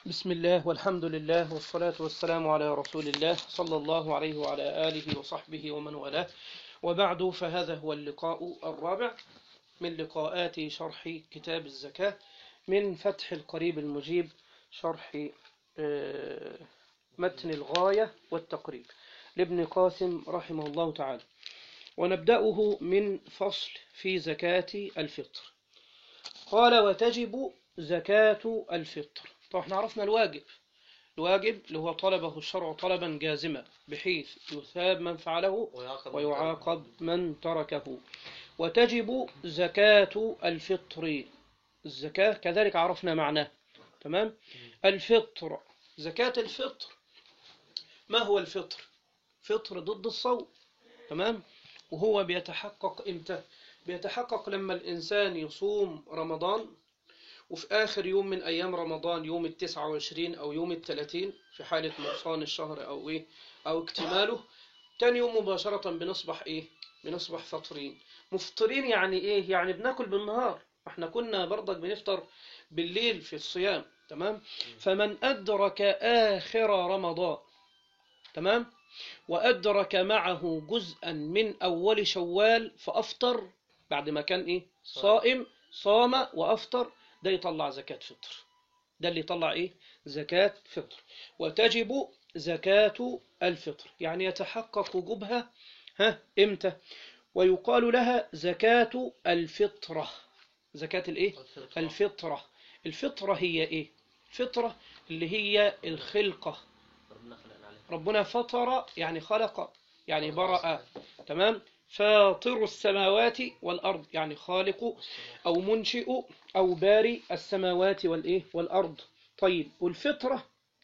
بسم الله والحمد لله والصلاة والسلام على رسول الله صلى الله عليه وعلى آله وصحبه ومن والاه وبعد فهذا هو اللقاء الرابع من لقاءات شرح كتاب الزكاة من فتح القريب المجيب شرح آه، متن الغاية والتقريب لابن قاسم رحمه الله تعالى ونبدأه من فصل في زكاة الفطر قال وتجب زكاة الفطر طبعا احنا عرفنا الواجب الواجب اللي هو طلبه الشرع طلبا جازما بحيث يثاب من فعله ويعاقب ويعاقب من تركه وتجب زكاة الفطر الزكاة كذلك عرفنا معناه تمام الفطر زكاة الفطر ما هو الفطر فطر ضد الصوم تمام وهو بيتحقق امتى بيتحقق لما الإنسان يصوم رمضان وفي آخر يوم من أيام رمضان يوم التسعة وعشرين أو يوم الثلاثين في حالة نقصان الشهر أو إيه أو اكتماله تاني يوم مباشرة بنصبح إيه بنصبح فطرين مفطرين يعني إيه يعني بناكل بالنهار احنا كنا برضك بنفطر بالليل في الصيام تمام فمن أدرك آخر رمضان تمام وأدرك معه جزءا من أول شوال فأفطر بعد ما كان إيه صائم صام وأفطر ده يطلع زكاة فطر ده اللي يطلع إيه زكاة فطر وتجب زكاة الفطر يعني يتحقق وجوبها ها إمتى ويقال لها زكاة الفطرة زكاة الإيه الفطرة الفطرة هي إيه الفطرة اللي هي الخلقة ربنا خلقنا عليه ربنا فطر يعني خلق يعني برأ تمام فاطر السماوات والأرض يعني خالق أو منشئ أو باري السماوات والإيه والأرض طيب والفطرة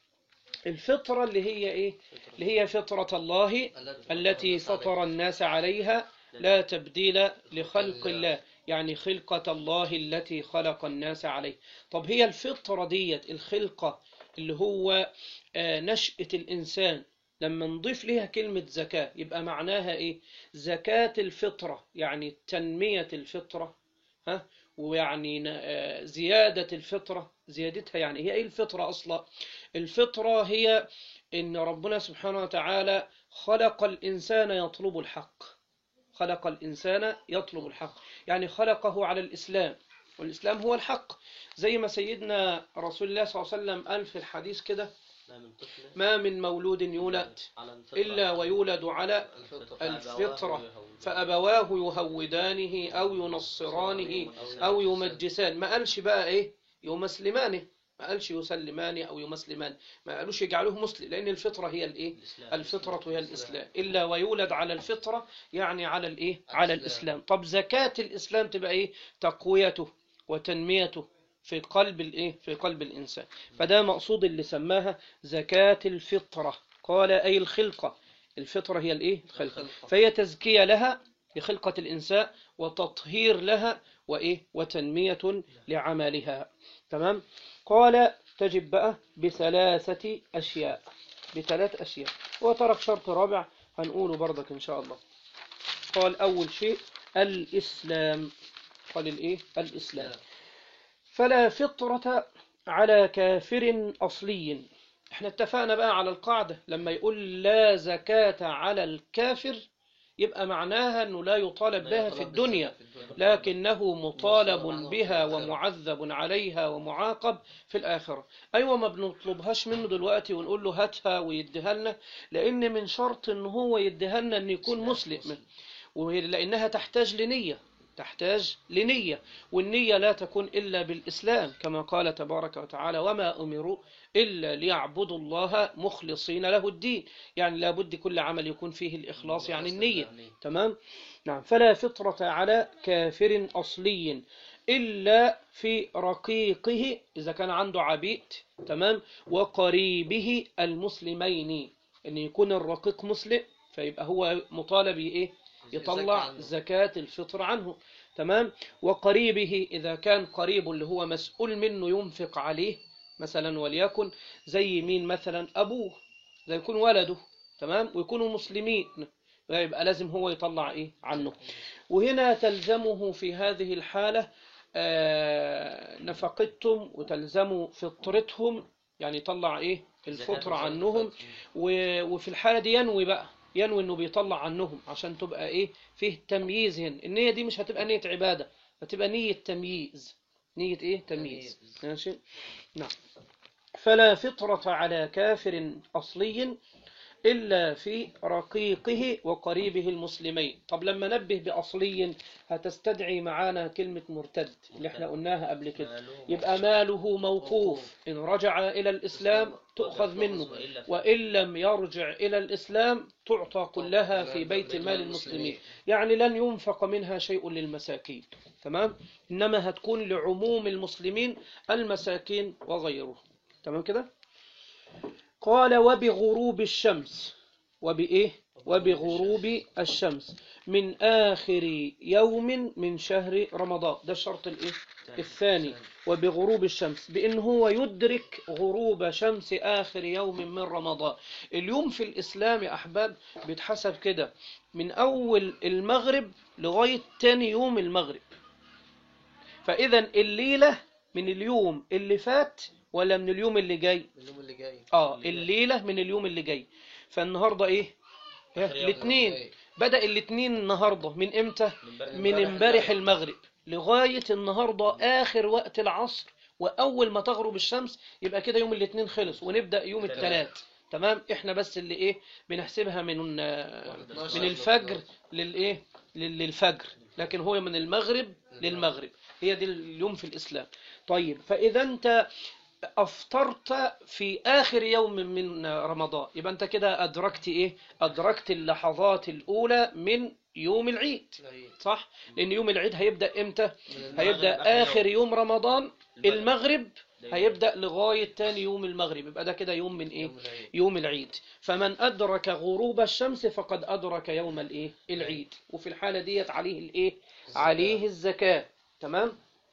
الفطرة اللي هي إيه اللي هي فطرة الله التي فطر الناس عليها لا تبديل لخلق الله يعني خلقة الله التي خلق الناس عليه طب هي الفطرة ديت الخلقة اللي هو آه، نشأة الإنسان لما نضيف لها كلمة زكاة يبقى معناها إيه زكاة الفطرة يعني تنمية الفطرة ها ويعني ن- آه، زيادة الفطرة زيادتها يعني هي إيه الفطرة أصلا الفطرة هي إن ربنا سبحانه وتعالى خلق الإنسان يطلب الحق خلق الإنسان يطلب الحق يعني خلقه على الإسلام والإسلام هو الحق زي ما سيدنا رسول الله صلى الله عليه وسلم قال في الحديث كده لا من طفل ما من مولود يولد على الفطرة. إلا ويولد على الفطرة الفطرة فأبواه يهودانه أو ينصرانه أو يمجسان ما قالش بقى إيه يمسلمانه ما قالش يسلمانه أو يمسلمان ما قالوش يجعلوه مسلم لأن الفطرة هي الإيه الإسلام. الفطرة هي الإسلام إلا ويولد على الفطرة يعني على الإيه على الإسلام طب زكاة الإسلام تبقى إيه تقويته وتنميته في قلب الإيه في قلب الإنسان فده مقصود اللي سماها زكاة الفطرة قال أي الخلقة الفطرة هي الإيه الخلقة الخلقة. فهي تزكية لها لخلقة الإنسان وتطهير لها وإيه وتنمية لعملها تمام قال تجب بقى بثلاثة أشياء بثلاث أشياء وترك شرط رابع هنقوله برضك إن شاء الله قال أول شيء الإسلام قال الإيه الإسلام فلا فطرة على كافر أصلي احنا اتفقنا بقى على القاعدة لما يقول لا زكاة على الكافر يبقى معناها أنه لا يطالب بها في الدنيا لكنه مطالب بها ومعذب عليها ومعاقب في الآخرة أيوة ما بنطلبهاش منه دلوقتي ونقول له هاتها ويديها لنا لأن من شرط أن هو يديها لنا أن يكون مسلم ولأنها تحتاج لنية تحتاج لنية والنية لا تكون إلا بالإسلام كما قال تبارك وتعالى وما أمروا إلا ليعبدوا الله مخلصين له الدين يعني لابد كل عمل يكون فيه الإخلاص يعني النية تمام نعم فلا فطرة على كافر أصلي إلا في رقيقه إذا كان عنده عبيد تمام وقريبه المسلمين أن يكون الرقيق مسلم فيبقى هو مطالب إيه يطلع عنه. زكاة الفطر عنه تمام وقريبه إذا كان قريب اللي هو مسؤول منه ينفق عليه مثلا وليكن زي مين مثلا أبوه زي يكون ولده تمام ويكونوا مسلمين يبقى لازم هو يطلع إيه عنه وهنا تلزمه في هذه الحالة آه، نفقتهم وتلزم فطرتهم يعني يطلع ايه الفطر زكاة عنهم و- وفي الحالة دي ينوي بقى ينوي انه بيطلع عنهم عشان تبقى ايه فيه تمييز هنا النية دي مش هتبقى نية عبادة هتبقى نية تمييز نية ايه تمييز تمييز. ماشي نعم فلا فطرة على كافر أصلي إلا في رقيقه وقريبه المسلمين طب لما نبه بأصلي هتستدعي معانا كلمة مرتد اللي احنا قلناها قبل كده ماله يبقى ماله موقوف إن رجع إلى الإسلام تؤخذ منه وإن لم يرجع إلى الإسلام تعطى كلها في بيت مال المسلمين يعني لن ينفق منها شيء للمساكين تمام إنما هتكون لعموم المسلمين المساكين وغيره تمام كده قال وبغروب الشمس وبإيه وبغروب الشمس من آخر يوم من شهر رمضان ده الشرط الإيه الثاني وبغروب الشمس بأن هو يدرك غروب شمس آخر يوم من رمضان اليوم في الإسلام يا أحباب بيتحسب كده من أول المغرب لغاية تاني يوم المغرب فإذا الليلة من اليوم اللي فات ولا من اليوم اللي جاي اليوم اللي جاي اه اللي جاي. الليلة من اليوم اللي جاي فالنهاردة ايه ها، آخر يوم الاثنين جاي. بدأ الاثنين النهاردة من امتى من امبارح امبارح المغرب. المغرب لغاية النهاردة آخر وقت العصر وأول ما تغرب الشمس يبقى كده يوم الاثنين خلص ونبدأ يوم التلات. الثلاث تمام احنا بس اللي ايه بنحسبها من آه، من الفجر للايه لل- للفجر لكن هو من المغرب للمغرب هي دي اليوم في الإسلام طيب فإذا أنت أفطرت في آخر يوم من رمضان يبقى أنت كده أدركت إيه أدركت اللحظات الأولى من يوم العيد العيد. صح لأن يوم العيد هيبدأ إمتى من المغرب هيبدأ آخر آخر يوم رمضان المغرب. المغرب ده هيبدأ لغاية تاني يوم المغرب يبقى ده كده يوم من إيه يوم العيد. يوم العيد فمن أدرك غروب الشمس فقد أدرك يوم الإيه العيد وفي الحالة ديت عليه الإيه عليه الزكاة تمام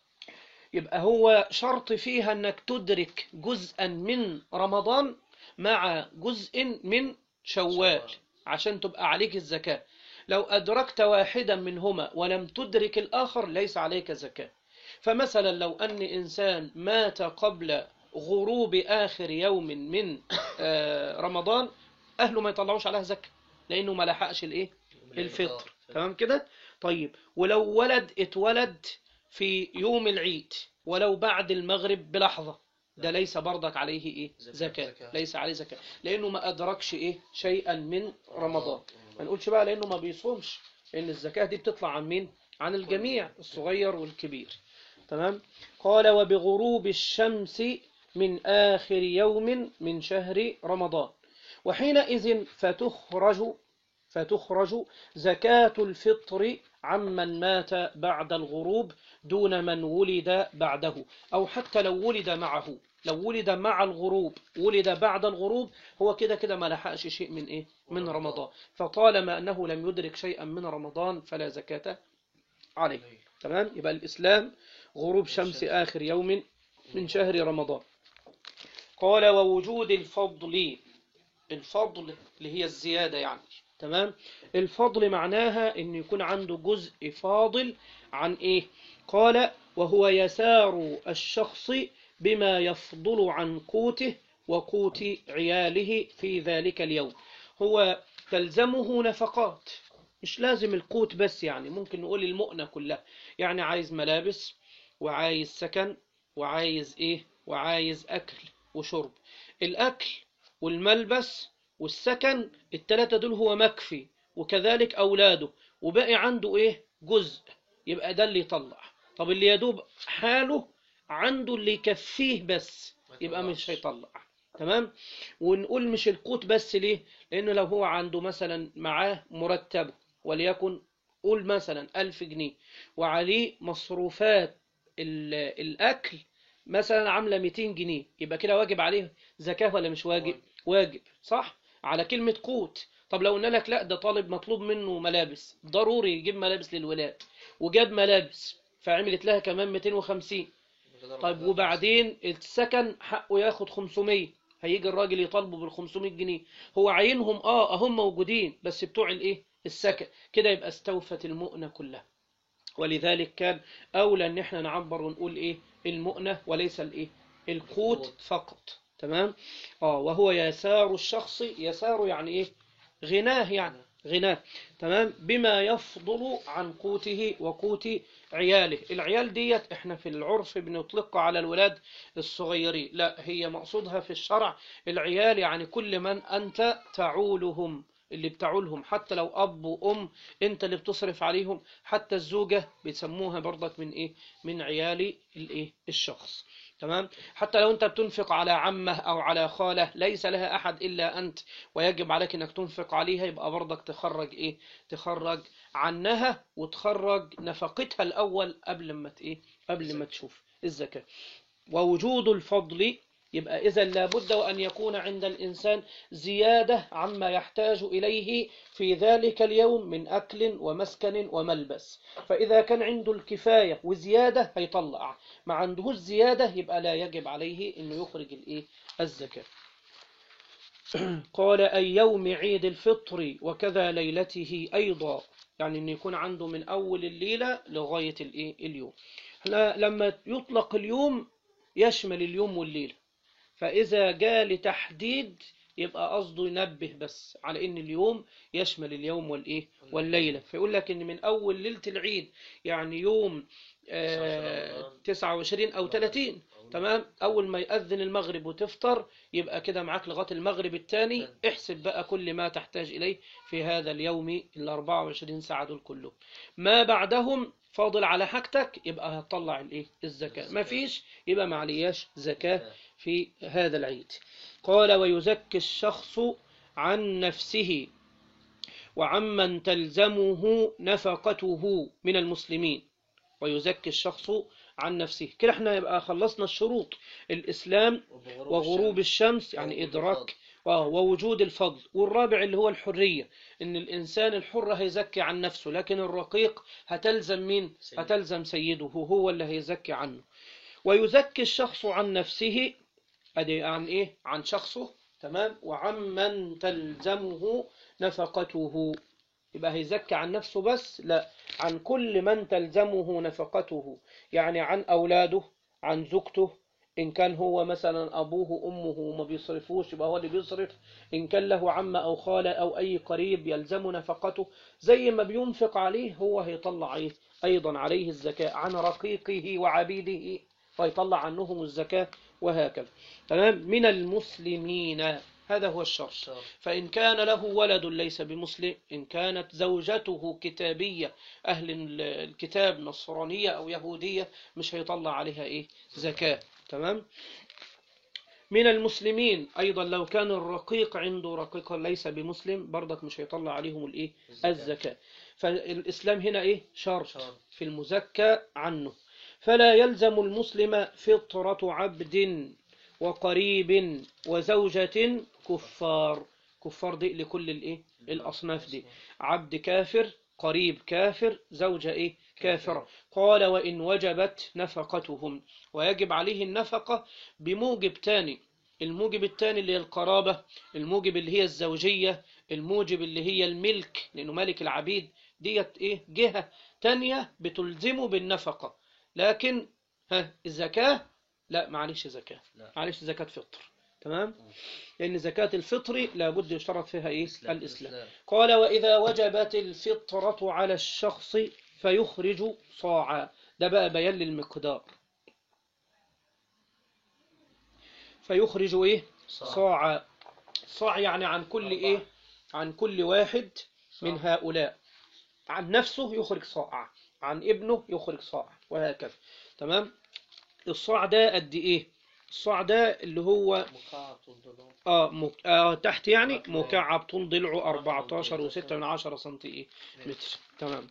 يبقى هو شرط فيها أنك تدرك جزءا من رمضان مع جزء من شوال عشان تبقى عليك الزكاة لو أدركت واحدا منهما ولم تدرك الآخر ليس عليك زكاة فمثلا لو أن إنسان مات قبل غروب آخر يوم من آه، رمضان أهله ما يطلعوش عليها زكاة لأنه ما لحقش الإيه الفطر تمام كده طيب ولو ولد اتولد في يوم العيد ولو بعد المغرب بلحظة ده ليس برضك عليه ايه زكاة. زكاة زكاة. ليس عليه زكاة لانه ما ادركش ايه شيئا من رمضان ما نقولش بقى لانه ما بيصومش لان الزكاة دي بتطلع عن مين عن الجميع الصغير والكبير تمام قال وبغروب الشمس من آخر يوم من شهر رمضان وحينئذ فتخرج فتخرج زكاة الفطر عمن مات بعد الغروب دون من ولد بعده أو حتى لو ولد معه لو ولد مع الغروب ولد بعد الغروب هو كده كده ما لحقش شيء من إيه من رمضان فطالما أنه لم يدرك شيئا من رمضان فلا زكاة عليه تمام يبقى الإسلام غروب شمس آخر يوم من شهر رمضان قال ووجود الفضل الفضل اللي هي الزيادة يعني تمام الفضل معناها ان يكون عنده جزء فاضل عن ايه قال وهو يسار الشخص بما يفضل عن قوته وقوت عياله في ذلك اليوم هو تلزمه نفقات مش لازم القوت بس يعني ممكن نقول المؤنة كلها يعني عايز ملابس وعايز سكن وعايز ايه وعايز اكل وشرب الاكل والملبس والسكن التلاتة دول هو مكفي وكذلك أولاده وبقي عنده إيه جزء يبقى ده اللي يطلع طب اللي يدوب حاله عنده اللي يكفيه بس يبقى مش هيطلع تمام ونقول مش القوت بس ليه لأنه لو هو عنده مثلا معاه مرتبه وليكن قول مثلا ألف جنيه وعليه مصروفات ال- الأكل مثلا عاملة 200 جنيه يبقى كده واجب عليه زكاة ولا مش واجب واجب صح على كلمة قوت طب لو قلنا لك لا ده طالب مطلوب منه ملابس ضروري يجيب ملابس للولاد وجاب ملابس فعملت لها كمان 250 طيب وبعدين السكن حقه ياخد 500 هيجي الراجل يطالبه بال 500 جنيه هو عينهم اه هم موجودين بس بتوع الايه السكن كده يبقى استوفت المؤنة كلها ولذلك كان اولى ان احنا نعبر ونقول ايه المؤنة وليس الايه القوت القوت. فقط تمام اه وهو يسار الشخص يسار يعني ايه غناه يعني غناه تمام بما يفضل عن قوته وقوت عياله العيال ديت احنا في العرف بنطلقها على الولاد الصغيرين لا هي مقصودها في الشرع العيال يعني كل من انت تعولهم اللي بتعولهم حتى لو اب وام انت اللي بتصرف عليهم حتى الزوجه بيسموها برضك من ايه من عيال الايه الشخص تمام حتى لو انت بتنفق على عمه او على خاله ليس لها احد الا انت ويجب عليك انك تنفق عليها يبقى برضك تخرج ايه تخرج عنها وتخرج نفقتها الاول قبل ما ت- ايه قبل ما تشوف الزكاه ووجود الفضل يبقى إذا لابد وأن يكون عند الإنسان زيادة عما يحتاج إليه في ذلك اليوم من أكل ومسكن وملبس فإذا كان عنده الكفاية وزيادة هيطلع ما عندهوش زيادة يبقى لا يجب عليه أنه يخرج الإيه الزكاة قال أي يوم عيد الفطر وكذا ليلته أيضا يعني أن يكون عنده من أول الليلة لغاية الإيه اليوم احنا لما يطلق اليوم يشمل اليوم والليلة فإذا جاء لتحديد يبقى قصده ينبه بس على إن اليوم يشمل اليوم والإيه والليلة فيقول لك إن من أول ليلة العيد يعني يوم آه 29 أو 30 تمام أول ما يأذن المغرب وتفطر يبقى كده معاك لغاية المغرب الثاني احسب بقى كل ما تحتاج إليه في هذا اليوم ال 24 ساعة دول كلهم ما بعدهم فاضل على حاجتك يبقى هتطلع الايه الزكاة ما فيش يبقى ما علياش زكاة في هذا العيد قال ويزكي الشخص عن نفسه وعمن تلزمه نفقته من المسلمين ويزكي الشخص عن نفسه كده احنا يبقى خلصنا الشروط الإسلام وغروب الشمس يعني إدراك آه، ووجود الفضل والرابع اللي هو الحرية إن الإنسان الحر هيزكي عن نفسه لكن الرقيق هتلزم مين سيد. هتلزم سيده هو اللي هيزكي عنه ويزكي الشخص عن نفسه أدي عن إيه عن شخصه تمام وعمن تلزمه نفقته يبقى هيزكي عن نفسه بس لا عن كل من تلزمه نفقته يعني عن أولاده عن زوجته إن كان هو مثلا أبوه وأمه وما بيصرفوش يبقى هو اللي بيصرف إن كان له عم أو خالة أو أي قريب يلزم نفقته زي ما بينفق عليه هو هيطلع إيه أيضا عليه الزكاة عن رقيقه وعبيده فيطلع عنهم الزكاة وهكذا تمام من المسلمين هذا هو الشرط فإن كان له ولد ليس بمسلم إن كانت زوجته كتابية أهل ال- الكتاب نصرانية أو يهودية مش هيطلع عليها إيه زكاة تمام من المسلمين أيضا لو كان الرقيق عنده رقيق ليس بمسلم برضك مش هيطلع عليهم الإيه الزكاة فالإسلام هنا إيه شرط شرط. في المزكى عنه فلا يلزم المسلم فطرة عبد وقريب وزوجة كفار كفار دي لكل الايه الاصناف دي عبد كافر قريب كافر زوجة ايه كافرة قال وإن وجبت نفقتهم ويجب عليه النفقة بموجب تاني الموجب التاني اللي هي القرابة الموجب اللي هي الزوجية الموجب اللي هي الملك لأنه ملك العبيد ديت ايه جهة تانية بتلزمه بالنفقة لكن ها الزكاة لا معلش زكاة لا. معلش زكاة فطر تمام لأن زكاة الفطر لابد يشترط فيها إيه الإسلام. الإسلام قال وإذا وجبت الفطرة على الشخص فيخرج صاعا ده بقى بيان للمقدار فيخرج إيه صاع. صاعا صاع يعني عن كل أربعة. إيه عن كل واحد من صاع. هؤلاء عن نفسه يخرج صاع عن ابنه يخرج صاع وهكذا تمام الصاع ده قد ايه الصاع ده اللي هو مقاعد الضلوع اه, مك... آه تحت يعني مكعب. مكعب طول ضلعه 14 و6 من 10 سم ايه متر تمام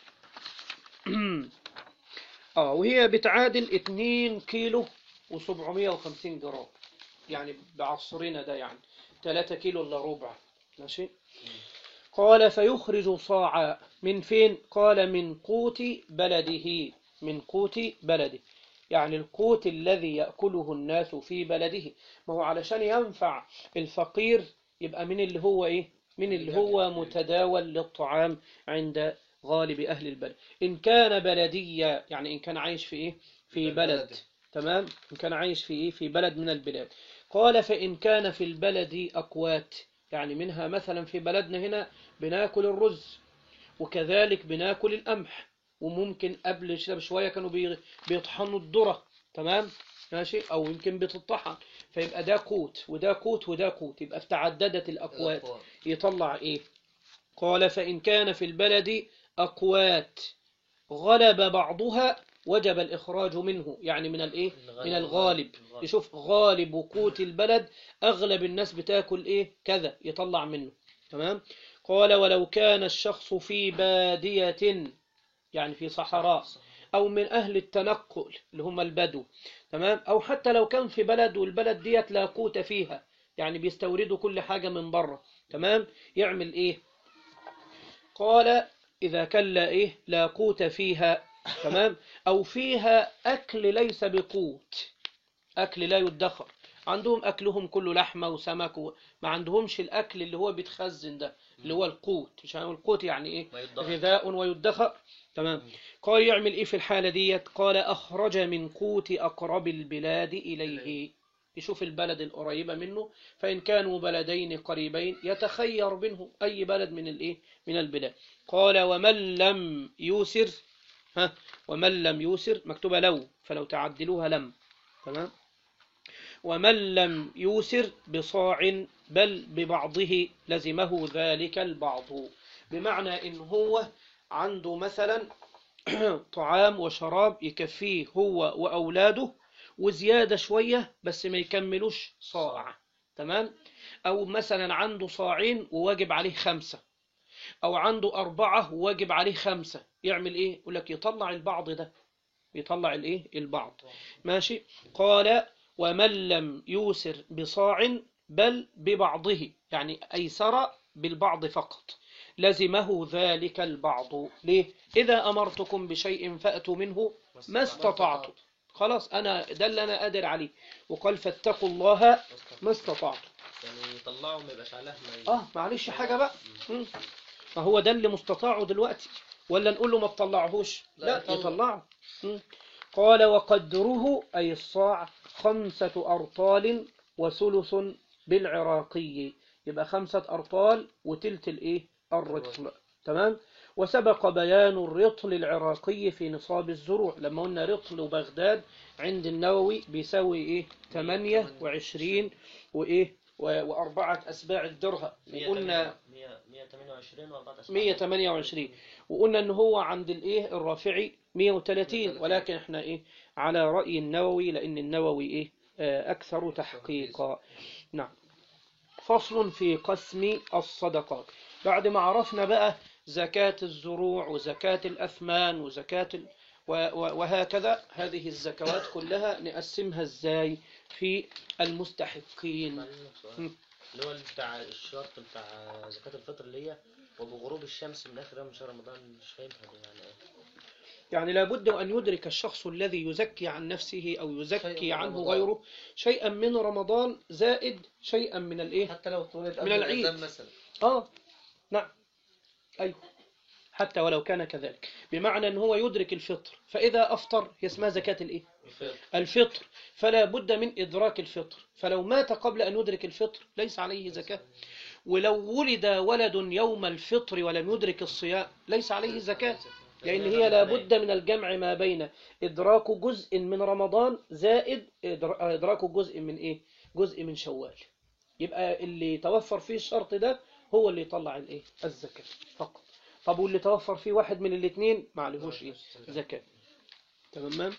اه وهي بتعادل 2 كيلو و750 جرام يعني بعصرنا ده يعني 3 كيلو الا ربع ماشي قال فيخرج صاعا من فين قال من قوت بلده من قوت بلده يعني القوت الذي يأكله الناس في بلده ما هو علشان ينفع الفقير يبقى من اللي هو ايه من اللي هو متداول للطعام عند غالب أهل البلد إن كان بلدية يعني إن كان عايش في إيه في في بلد بلده. تمام إن كان عايش في إيه في بلد من البلاد قال فإن كان في البلد أقوات يعني منها مثلا في بلدنا هنا بناكل الرز وكذلك بناكل القمح وممكن قبل كده بشوية كانوا بي- بيطحنوا الذرة تمام ماشي أو يمكن بتطحن فيبقى ده قوت وده قوت وده قوت يبقى تعددت الأقوات الأقوال. يطلع إيه قال فإن كان في البلد أقوات غلب بعضها وجب الإخراج منه يعني من الإيه من الغالب يشوف غالب قوت البلد أغلب الناس بتاكل إيه كذا يطلع منه تمام قال ولو كان الشخص في بادية يعني في صحراء أو من أهل التنقل اللي هم البدو تمام أو حتى لو كان في بلد والبلد ديت لا قوت فيها يعني بيستوردوا كل حاجة من بره تمام يعمل إيه قال إذا كان لا إيه لا قوت فيها تمام أو فيها أكل ليس بقوت أكل لا يدخر عندهم أكلهم كله لحمة وسمك و... ما عندهمش الأكل اللي هو بيتخزن ده اللي هو القوت مش هنقول القوت يعني إيه ما يتضخم. غذاء ويدخر تمام قال يعمل إيه في الحالة ديت قال أخرج من قوت أقرب البلاد إليه يشوف البلد القريبة منه فإن كانوا بلدين قريبين يتخير بينهم أي بلد من الإيه من البلاد قال ومن لم يوسر ها ومن لم يوسر مكتوبة لو فلو تعدلوها لم تمام ومن لم يوسر بصاع بل ببعضه لزمه ذلك البعض بمعنى إن هو عنده مثلا طعام وشراب يكفيه هو وأولاده وزيادة شوية بس ما يكملوش صاع تمام أو مثلا عنده صاعين وواجب عليه خمسة أو عنده أربعة وواجب عليه خمسة يعمل إيه؟ يقول لك يطلع البعض ده يطلع الإيه؟ البعض ماشي قال ومن لم يوسر بصاع بل ببعضه يعني أيسر بالبعض فقط لزمه ذلك البعض ليه؟ إذا أمرتكم بشيء فأتوا منه ما استطعتم خلاص أنا ده اللي أنا قادر عليه وقال فاتقوا الله ما استطعتم يعني يطلعوا ما يبقاش عليها ما ي- اه معلش حاجة بقى مم. ما هو ده اللي مستطاعه دلوقتي ولا نقول له ما تطلعهوش لا، لا يطلع. يطلعه مم. قال وقدره أي الصاع خمسة أرطال وثلث بالعراقي يبقى خمسة أرطال وتلت الإيه الرطل تمام وسبق بيان الرطل العراقي في نصاب الزروع لما قلنا رطل وبغداد عند النووي بيساوي إيه 28 وإيه و- وأربعة أسباع الدرهم وقلنا 128 وأربعة أسبوع 128 وقلنا ان هو عند الايه الرافعي 130 ولكن احنا ايه على رأي النووي لان النووي ايه آه، اكثر تحقيقا نعم فصل في قسم الصدقات بعد ما عرفنا بقى زكاة الزروع وزكاة الأثمان وزكاة ال... و... و... وهكذا هذه الزكوات كلها نقسمها ازاي في المستحقين معلش سؤال. اللي هو بتاع الشرط بتاع زكاة الفطر اللي هي وبغروب الشمس من آخر يوم من شهر رمضان مش فاهمها دي يعني إيه يعني لابد أن يدرك الشخص الذي يزكي عن نفسه أو شيئاً يزكي من عنه رمضان. غيره شيئا من رمضان زائد شيئا من الإيه؟ حتى لو اتولد من قبل العيد. الأذان مثلا آه نعم أيوه حتى ولو كان كذلك بمعنى أن هو يدرك الفطر فإذا أفطر هي اسمها زكاة الإيه؟ الفطر. الفطر فلا بد من إدراك الفطر فلو مات قبل أن يدرك الفطر ليس عليه زكاة ولو ولد ولد يوم الفطر ولم يدرك الصيام ليس عليه زكاة لأن هي لابد من الجمع ما بين إدراك جزء من رمضان زائد إدرا- إدراك جزء من إيه؟ جزء من شوال يبقى اللي توفر فيه الشرط ده هو اللي يطلع الإيه؟ الزكاة فقط طب واللي توفر فيه واحد من الاثنين ما عليهوش إيه؟ زكاة تمام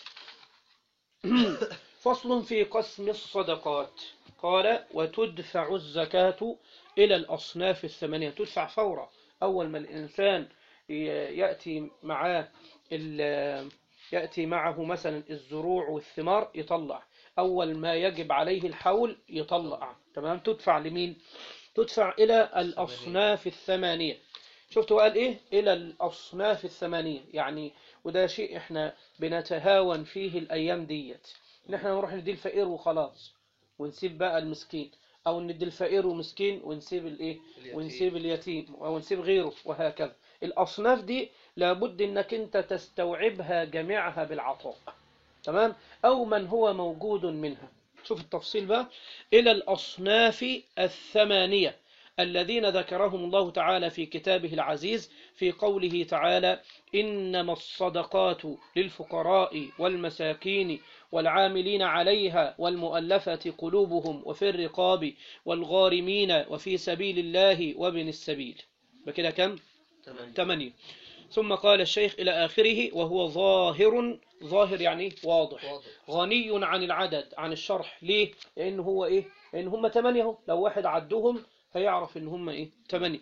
فصل في قسم الصدقات قال وتدفع الزكاة إلى الأصناف الثمانية تدفع فورا أول ما الإنسان ي- يأتي معاه ال- يأتي معه مثلا الزروع والثمار يطلع أول ما يجب عليه الحول يطلع تمام تدفع لمين تدفع إلى الأصناف الثمانية شفتوا قال إيه إلى الأصناف الثمانية يعني وده شيء إحنا بنتهاون فيه الأيام ديت إن إحنا نروح ندي الفقير وخلاص ونسيب بقى المسكين أو ندي الفقير ومسكين ونسيب الإيه اليتيم. ونسيب اليتيم ونسيب غيره وهكذا الأصناف دي لابد إنك أنت تستوعبها جميعها بالعطاء تمام أو من هو موجود منها شوف التفصيل بقى إلى الأصناف الثمانية الذين ذكرهم الله تعالى في كتابه العزيز في قوله تعالى إنما الصدقات للفقراء والمساكين والعاملين عليها والمؤلفة قلوبهم وفي الرقاب والغارمين وفي سبيل الله وابن السبيل بكده كم؟ تمام ثمانية ثم قال الشيخ إلى آخره وهو ظاهر ظاهر يعني واضح واضح غني عن العدد عن الشرح ليه؟ لأن هو إيه؟ لأن هم ثمانية اهو لو واحد عدهم هيعرف إن هم إيه؟ ثمانية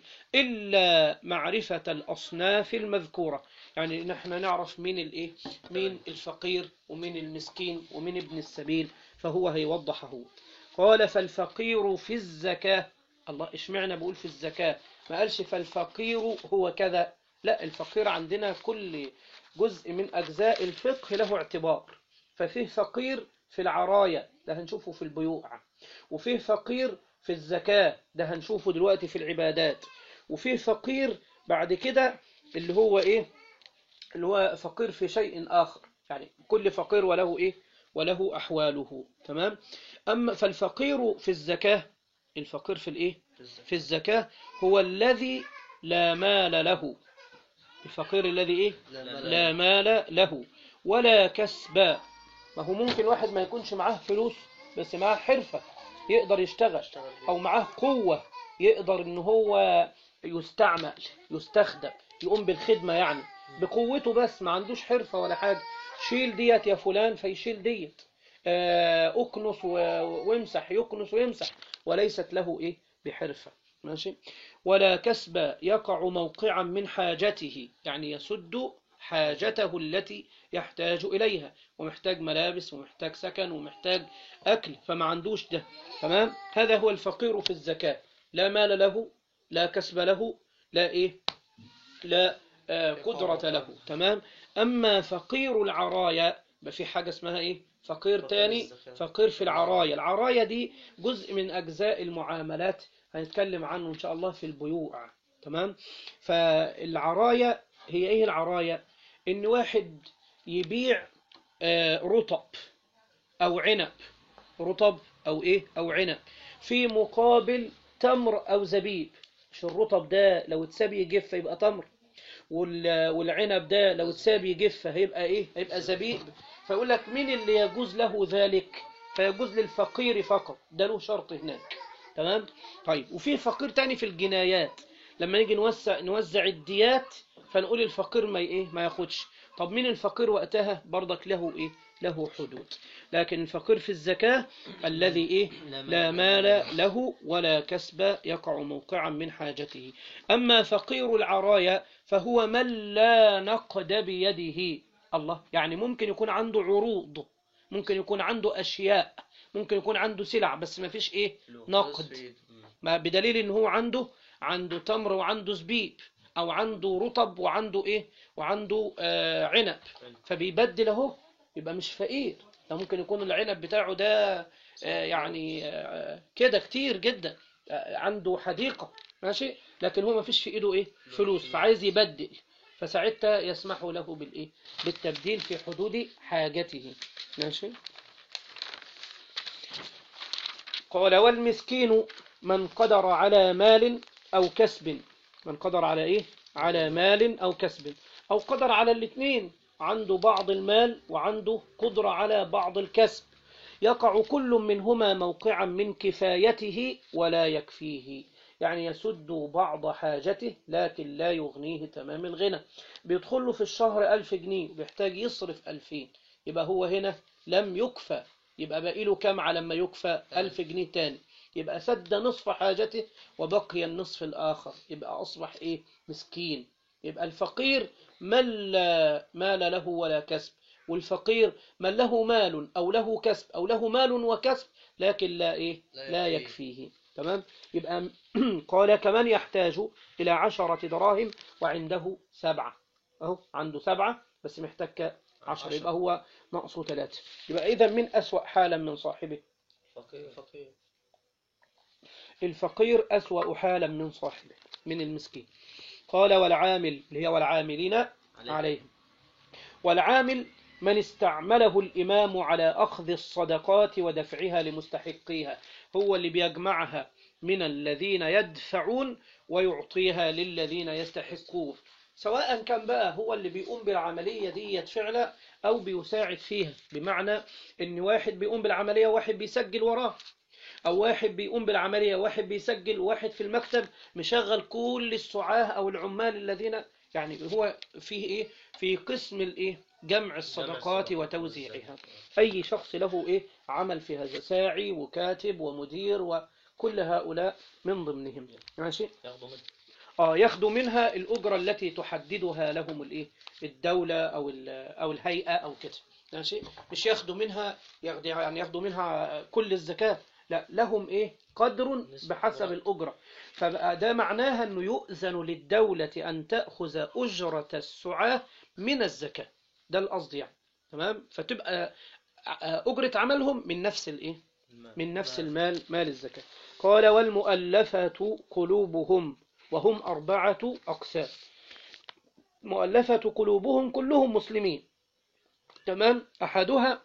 إلا معرفة الأصناف المذكورة يعني نحن نعرف مين الإيه؟ مين الفقير ومين المسكين ومين ابن السبيل فهو هيوضحه قال فالفقير في الزكاة الله اشمعنى بقول في الزكاة ما قالش فالفقير هو كذا لا الفقير عندنا كل جزء من أجزاء الفقه له اعتبار ففيه فقير في العراية ده هنشوفه في البيوع وفيه فقير في الزكاة ده هنشوفه دلوقتي في العبادات وفيه فقير بعد كده اللي هو ايه اللي هو فقير في شيء آخر يعني كل فقير وله ايه وله أحواله تمام أما فالفقير في الزكاة الفقير في الايه في الزكاة هو الذي لا مال له الفقير الذي ايه لا مال له ولا كسب ما هو ممكن واحد ما يكونش معاه فلوس بس معاه حرفة يقدر يشتغل او معاه قوة يقدر ان هو يستعمل يستخدم يقوم بالخدمة يعني بقوته بس ما عندوش حرفة ولا حاجة شيل ديت يا فلان فيشيل ديت آه، اكنس و- وامسح يكنس ويمسح وليست له ايه بحرفة ماشي ولا كسب يقع موقعا من حاجته يعني يسد حاجته التي يحتاج إليها ومحتاج ملابس ومحتاج سكن ومحتاج أكل فما عندوش ده تمام هذا هو الفقير في الزكاة لا مال له لا كسب له لا إيه لا آه، قدرة له تمام أما فقير العرايا يبقى في حاجة اسمها إيه فقير فقير تاني الزكاة. فقير في العرايا العرايا دي جزء من أجزاء المعاملات هنتكلم عنه إن شاء الله في البيوع تمام فالعرايا هي إيه العرايا إن واحد يبيع آه، رطب أو عنب رطب أو إيه أو عنب في مقابل تمر أو زبيب مش الرطب ده لو اتساب يجف يبقى تمر وال- والعنب ده لو اتساب يجف هيبقى ايه هيبقى زبيب فيقول لك مين اللي يجوز له ذلك فيجوز للفقير فقط ده له شرط هناك تمام طيب وفي فقير تاني في الجنايات لما نيجي نوزع نوزع الديات فنقول الفقير ما ايه ما ياخدش طب مين الفقير وقتها برضك له ايه له حدود لكن الفقير في الزكاة الذي ايه لا مال له ولا كسب يقع موقعا من حاجته أما فقير العرايا فهو من لا نقد بيده الله يعني ممكن يكون عنده عروض ممكن يكون عنده أشياء ممكن يكون عنده سلع بس ما فيش إيه نقد ما بدليل إن هو عنده عنده تمر وعنده زبيب أو عنده رطب وعنده إيه وعنده آه عنب فبيبدل أهو يبقى مش فقير ده ممكن يكون العنب بتاعه ده آه يعني آه كده كتير جدا آه عنده حديقة ماشي لكن هو ما فيش في ايده ايه فلوس فعايز يبدل فساعتها يسمح له بالايه بالتبديل في حدود حاجته ماشي قال والمسكين من قدر على مال او كسب من قدر على ايه على مال او كسب او قدر على الاثنين عنده بعض المال وعنده قدرة على بعض الكسب يقع كل منهما موقعا من كفايته ولا يكفيه يعني يسد بعض حاجته لكن لا يغنيه تمام الغنى بيدخل له في الشهر ألف جنيه وبيحتاج يصرف ألفين يبقى هو هنا لم يكفى يبقى باقي له كام على ما يكفى ألف جنيه تاني يبقى سد نصف حاجته وبقي النصف الآخر يبقى أصبح إيه مسكين يبقى الفقير من لا مال له ولا كسب والفقير من له مال أو له كسب أو له مال وكسب لكن لا إيه لا لا يكفيه. يكفيه تمام يبقى قال كمن يحتاج إلى عشرة دراهم وعنده سبعة أهو عنده سبعة بس محتاج ك- عشرة عشرة. يبقى هو نقصه ثلاثة يبقى إذا من أسوأ حالا من صاحبه فقير فقير الفقير أسوأ حالا من صاحبه من المسكين قال والعامل اللي هي والعاملين عليهم والعامل من استعمله الإمام على أخذ الصدقات ودفعها لمستحقيها هو اللي بيجمعها من الذين يدفعون ويعطيها للذين يستحقون سواء كان بقى هو اللي بيقوم بالعملية دي فعلا أو بيساعد فيها بمعنى إن واحد بيقوم بالعملية وواحد بيسجل وراه أو واحد بيقوم بالعملية واحد بيسجل وواحد في المكتب مشغل كل السعاة أو العمال الذين يعني هو فيه إيه في قسم الإيه جمع الصدقات وتوزيعها أي شخص له إيه عمل في هذا ساعي وكاتب ومدير وكل هؤلاء من ضمنهم ماشي ياخدوا منه اه ياخدوا منها الأجرة التي تحددها لهم الإيه الدولة أو ال- أو الهيئة أو كده ماشي مش ياخدوا منها ياخد- يعني ياخدوا منها كل الزكاة لا لهم إيه قدر نسبة بحسب واحد. الأجرة فبقى ده معناها أنه يؤذن للدولة أن تأخذ أجرة السعاة من الزكاة ده القصد يعني تمام فتبقى ع- أجرة عملهم من نفس الإيه المال. من نفس المال. المال مال الزكاة قال والمؤلفة قلوبهم وهم أربعة أقسام مؤلفة قلوبهم كلهم مسلمين تمام أحدها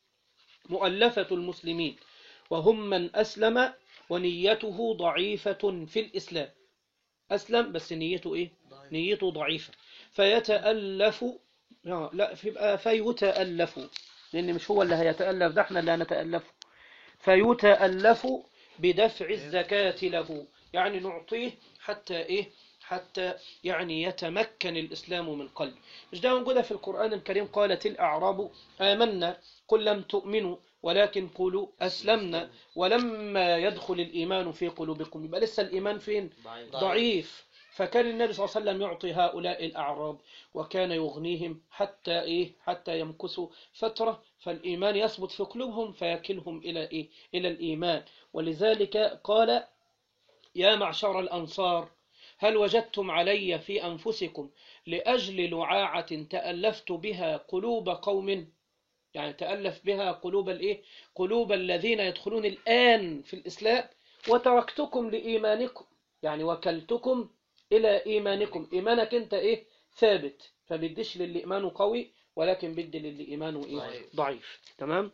مؤلفة المسلمين وهم من أسلم ونيته ضعيفة في الإسلام أسلم بس نيته إيه ضعيف. نيته ضعيفة فيتألف آه، لا فيبقى فيتألف لأن مش هو اللي هيتألف ده احنا اللي هنتألفه فيتألف بدفع الزكاة له يعني نعطيه حتى إيه حتى يعني يتمكن الإسلام من قلبه مش ده موجودة في القرآن الكريم قالت الأعراب آمنا قل لم تؤمنوا ولكن قولوا أسلمنا ولما يدخل الإيمان في قلوبكم يبقى لسه الإيمان فين ضعيف ضعيف فكان النبي صلى الله عليه وسلم يعطي هؤلاء الأعراب وكان يغنيهم حتى إيه حتى يمكثوا فترة فالإيمان يثبت في قلوبهم فيكلهم إلى إيه إلى الإيمان ولذلك قال يا معشر الأنصار هل وجدتم علي في أنفسكم لأجل لعاعة تألفت بها قلوب قوم يعني تألف بها قلوب الإيه قلوب الذين يدخلون الآن في الإسلام وتركتكم لإيمانكم يعني وكلتكم إلى إيمانكم إيمانك أنت إيه ثابت فبيديش للي إيمانه قوي ولكن بدي للي إيمانه إيه ضعيف. ضعيف تمام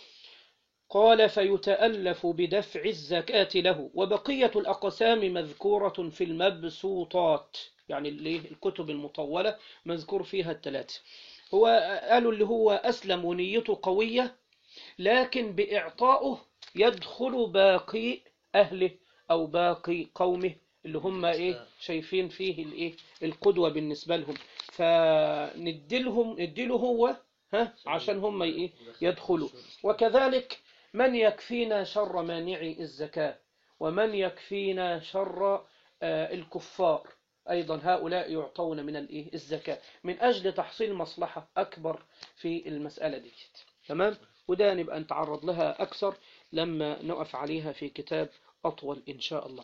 قال فيتألف بدفع الزكاة له وبقية الأقسام مذكورة في المبسوطات يعني اللي الكتب المطولة مذكور فيها الثلاثة هو قالوا اللي هو أسلم ونيته قوية لكن بإعطائه يدخل باقي أهله أو باقي قومه اللي هم إيه شايفين فيه الإيه القدوة بالنسبة لهم فنديلهم نديله هو ها عشان هم إيه يدخلوا وكذلك من يكفينا شر مانعي الزكاة ومن يكفينا شر آه، الكفار أيضا هؤلاء يعطون من الإيه الزكاة من أجل تحصيل مصلحة أكبر في المسألة دي تمام وده نبقى نتعرض لها أكثر لما نقف عليها في كتاب أطول إن شاء الله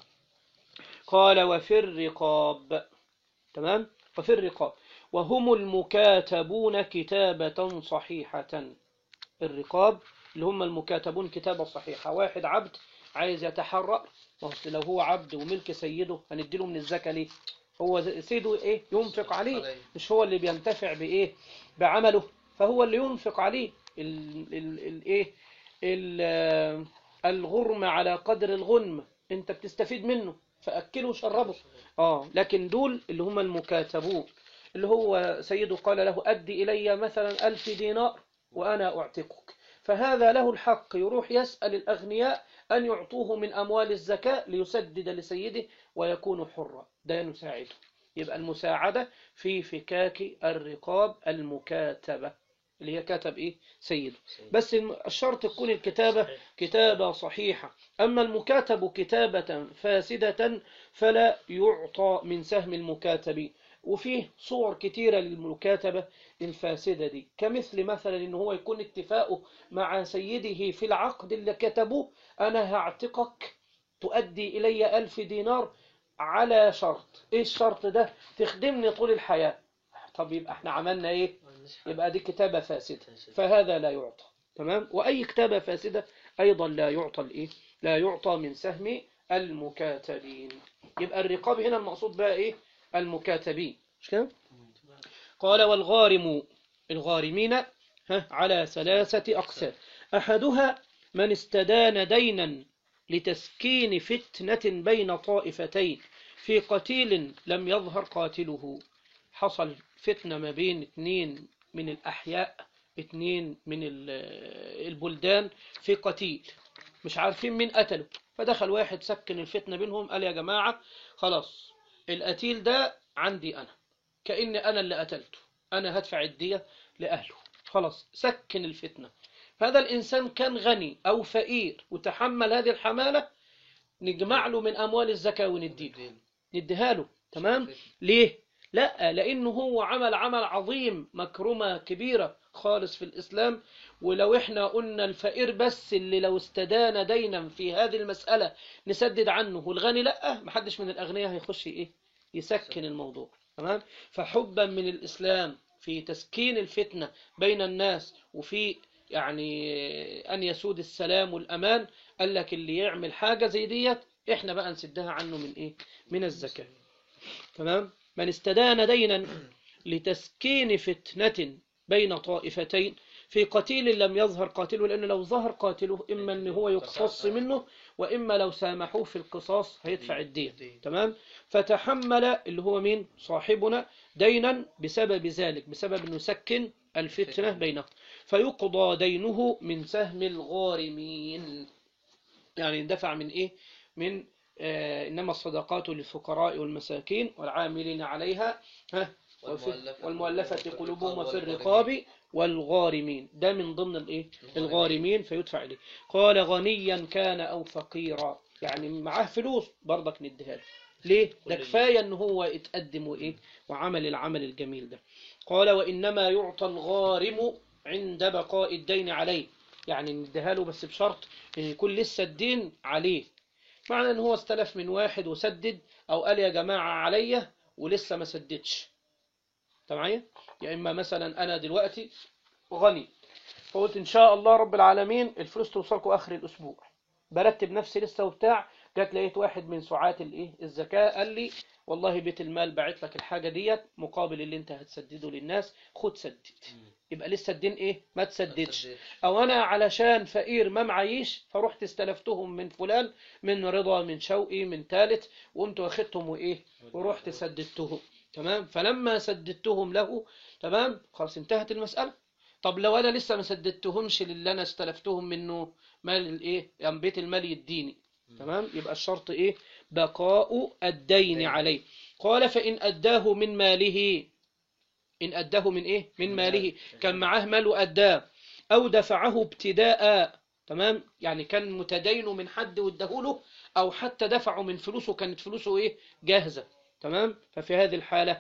قال وفي الرقاب تمام وفي الرقاب وهم المكاتبون كتابة صحيحة الرقاب اللي هم المكاتبون كتابة صحيحة واحد عبد عايز يتحرر ما هو أصل لو هو عبد وملك سيده هنديله من الزكاة ليه هو سيده ايه ينفق عليه مش هو اللي بينتفع بايه بعمله فهو اللي ينفق عليه ال ال ال ايه ال آه، الغرم على قدر الغنم انت بتستفيد منه فاكله وشربه اه لكن دول اللي هم المكاتبون اللي هو سيده قال له أدي إلي مثلا ألف دينار وأنا أعتقك فهذا له الحق يروح يسأل الأغنياء أن يعطوه من أموال الزكاة ليسدد لسيده ويكون حرا ده يساعده يبقى المساعدة في فكاك الرقاب المكاتبة اللي هي كتب إيه سيده بس الم- الشرط تكون الكتابة صحيح. كتابة صحيحة أما المكاتب كتابة فاسدة فلا يعطى من سهم المكاتب وفيه صور كتيرة للمكاتبة الفاسدة دي كمثل مثلا إن هو يكون اتفاقه مع سيده في العقد اللي كتبوه أنا هعتقك تؤدي إلي ألف دينار على شرط إيه الشرط ده تخدمني طول الحياة طب يبقى احنا عملنا إيه يبقى دي كتابة فاسدة فهذا لا يعطى تمام وأي كتابة فاسدة أيضا لا يعطى الإيه لا يعطى من سهم المكاتبين يبقى الرقاب هنا المقصود بقى إيه المكاتبين مش كده قال والغارم الغارمين ها على ثلاثة أقسام أحدها من استدان دينا لتسكين فتنة بين طائفتين في قتيل لم يظهر قاتله حصل فتنة ما بين اثنين من الأحياء اثنين من ال- البلدان في قتيل مش عارفين مين قتله فدخل واحد سكن الفتنة بينهم قال يا جماعة خلاص القتيل ده عندي أنا كأن أنا اللي قتلته أنا هدفع الدية لأهله خلاص سكن الفتنة هذا الإنسان كان غني أو فقير وتحمل هذه الحمالة نجمع له من أموال الزكاة ونديله نديها له تمام ليه لا لأنه هو عمل عمل عظيم مكرمة كبيرة خالص في الإسلام ولو احنا قلنا الفقير بس اللي لو استدان دينا في هذه المسألة نسدد عنه والغني لا محدش من الأغنياء هيخش إيه يسكن الموضوع تمام فحبا من الإسلام في تسكين الفتنة بين الناس وفي يعني أن يسود السلام والأمان قال لك اللي يعمل حاجة زي ديت احنا بقى نسدها عنه من إيه من الزكاة تمام من استدان دينا لتسكين فتنة بين طائفتين في قتيل لم يظهر قاتله لأنه لو ظهر قاتله إما أن هو يقتص منه وإما لو سامحوه في القصاص هيدفع الدين تمام فتحمل اللي هو مين صاحبنا دينا بسبب ذلك بسبب أنه سكن الفتنة بينهم فيقضى دينه من سهم الغارمين يعني دفع من إيه من آه إنما الصدقات للفقراء والمساكين والعاملين عليها ها وفي- والمؤلفة قلوبهم وفي الرقاب والغارمين ده من ضمن الايه الغارمين فيدفع اليه قال غنيا كان او فقيرا يعني معاه فلوس برضك نديها له ليه ده كل كفايه ان هو اتقدم وايه وعمل العمل الجميل ده قال وانما يعطى الغارم عند بقاء الدين عليه يعني نديها له بس بشرط ان يكون لسه الدين عليه معنى ان هو استلف من واحد وسدد او قال يا جماعه عليا ولسه ما سددش أنت معايا يا اما مثلا انا دلوقتي غني فقلت ان شاء الله رب العالمين الفلوس توصلكم اخر الاسبوع برتب نفسي لسه وبتاع جات لقيت واحد من سعاة الايه الزكاة قال لي والله بيت المال باعت لك الحاجة ديت مقابل اللي انت هتسدده للناس خد سدد يبقى لسه الدين ايه ما تسددش او انا علشان فقير ما معيش فرحت استلفتهم من فلان من رضا من شوقي من تالت وقمت واخدتهم وايه ورحت سددتهم تمام فلما سددتهم له تمام خلاص انتهت المسألة طب لو انا لسه ما سددتهمش للي انا استلفتهم منه مال الايه يعني بيت المال يديني تمام يبقى الشرط ايه بقاء الدين عليه قال فإن أداه من ماله إن أداه من إيه من ماله كان معاه مال وأداه أو دفعه ابتداء تمام يعني كان متدين من حد واداهوله أو حتى دفعه من فلوسه كانت فلوسه إيه جاهزة تمام ففي هذه الحالة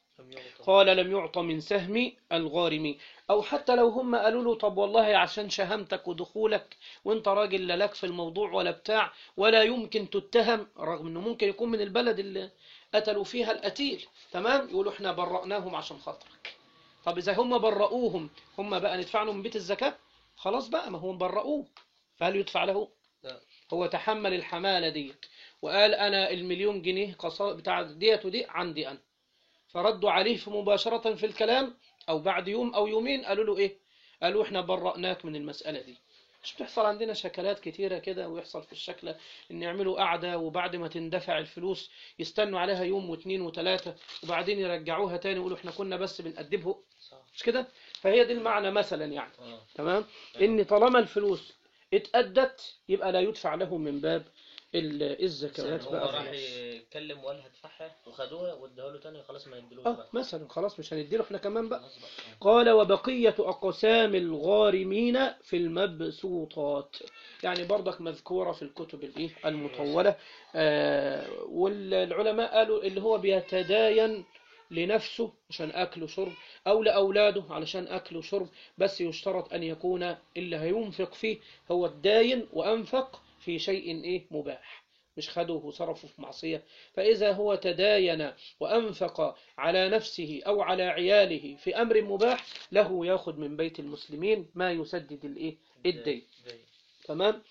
قال لم يعط من سهم الغارم أو حتى لو هم قالوا له طب والله عشان شهامتك ودخولك وانت راجل لا لك في الموضوع ولا بتاع ولا يمكن تتهم رغم انه ممكن يكون من البلد اللي قتلوا فيها القتيل تمام يقولوا احنا برأناهم عشان خاطرك طب اذا هم برؤوهم هم بقى ندفع لهم بيت الزكاة خلاص بقى ما هم برؤوه فهل يدفع له لا. هو تحمل الحمالة ديت وقال انا المليون جنيه قصا بتاع ديت ودي عندي انا فردوا عليه في مباشرة في الكلام أو بعد يوم أو يومين قالوا له إيه قالوا إحنا برأناك من المسألة دي مش بتحصل عندنا شكلات كتيرة كده ويحصل في الشكلة إن يعملوا قعدة وبعد ما تندفع الفلوس يستنوا عليها يوم واثنين وثلاثة وبعدين يرجعوها تاني يقولوا إحنا كنا بس بنقدمه صح مش كده فهي دي المعنى مثلا يعني اه تمام إن طالما الفلوس اتأدت يبقى لا يدفع له من باب ال- الزكوات هو بقى راح فيها. يتكلم وقال هدفعها وخدوها واداها له تاني خلاص ما يدلوش اه بقى مثلا خلاص مش هنديله احنا كمان بقى خلاص بقى آه. قال وبقية أقسام الغارمين في المبسوطات يعني برضك مذكورة في الكتب الإيه المطولة آه والعلماء قالوا اللي هو بيتداين لنفسه عشان أكل وشرب أو لأولاده علشان أكل وشرب بس يشترط أن يكون اللي هينفق فيه هو الداين وأنفق في شيء إيه مباح مش خده وصرفه في معصية فإذا هو تداين وأنفق على نفسه أو على عياله في أمر مباح له ياخد من بيت المسلمين ما يسدد الإيه الدين دين. تمام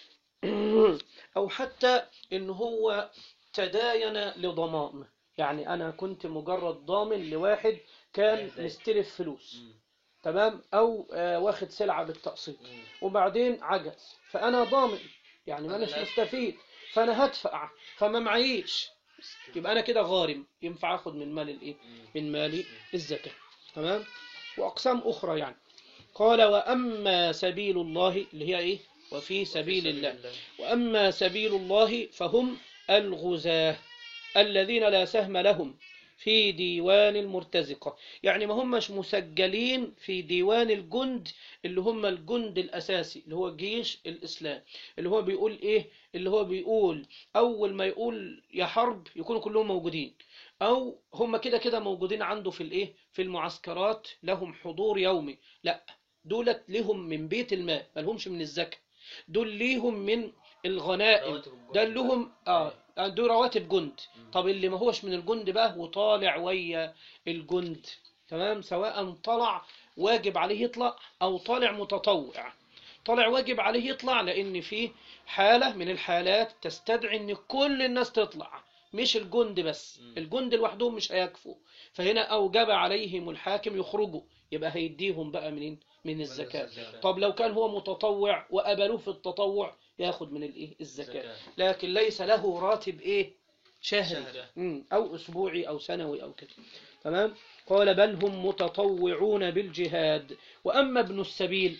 أو حتى إن هو تداين لضمان يعني أنا كنت مجرد ضامن لواحد كان دين. مستلف فلوس مم. تمام أو آه، واخد سلعة بالتقسيط مم. وبعدين عجز فأنا ضامن يعني ما أنا أناش لا- مستفيد فأنا هدفع فما معيش يبقى أنا كده غارم ينفع أخد من مال الإيه مم. من مال الزكاة تمام وأقسام أخرى يعني قال وأما سبيل الله اللي هي إيه وفي سبيل الله وأما سبيل الله فهم الغزاة الذين لا سهم لهم في ديوان المرتزقة يعني ما همش مسجلين في ديوان الجند اللي هم الجند الأساسي اللي هو جيش الإسلام اللي هو بيقول إيه اللي هو بيقول أول ما يقول يا حرب يكونوا كلهم موجودين أو هم كده كده موجودين عنده في الإيه في المعسكرات لهم حضور يومي لا دولت لهم من بيت المال ما لهمش من الزكاة دول ليهم من الغنائم رواتب الجند ده لهم اه دول رواتب جند طب اللي ما هوش من الجند بقى وطالع ويا الجند تمام سواء طلع واجب عليه يطلع او طالع متطوع طالع واجب عليه يطلع لان في حالة من الحالات تستدعي ان كل الناس تطلع مش الجند بس مم. الجند لوحدهم مش هيكفوا فهنا اوجب عليهم الحاكم يخرجوا يبقى هيديهم بقى منين من الزكاة الزكاة. طب لو كان هو متطوع وقبلوه في التطوع ياخد من الايه الزكاة زكاة. لكن ليس له راتب ايه شهري شهري. مم. او اسبوعي او سنوي او كده تمام قال بل هم متطوعون بالجهاد واما ابن السبيل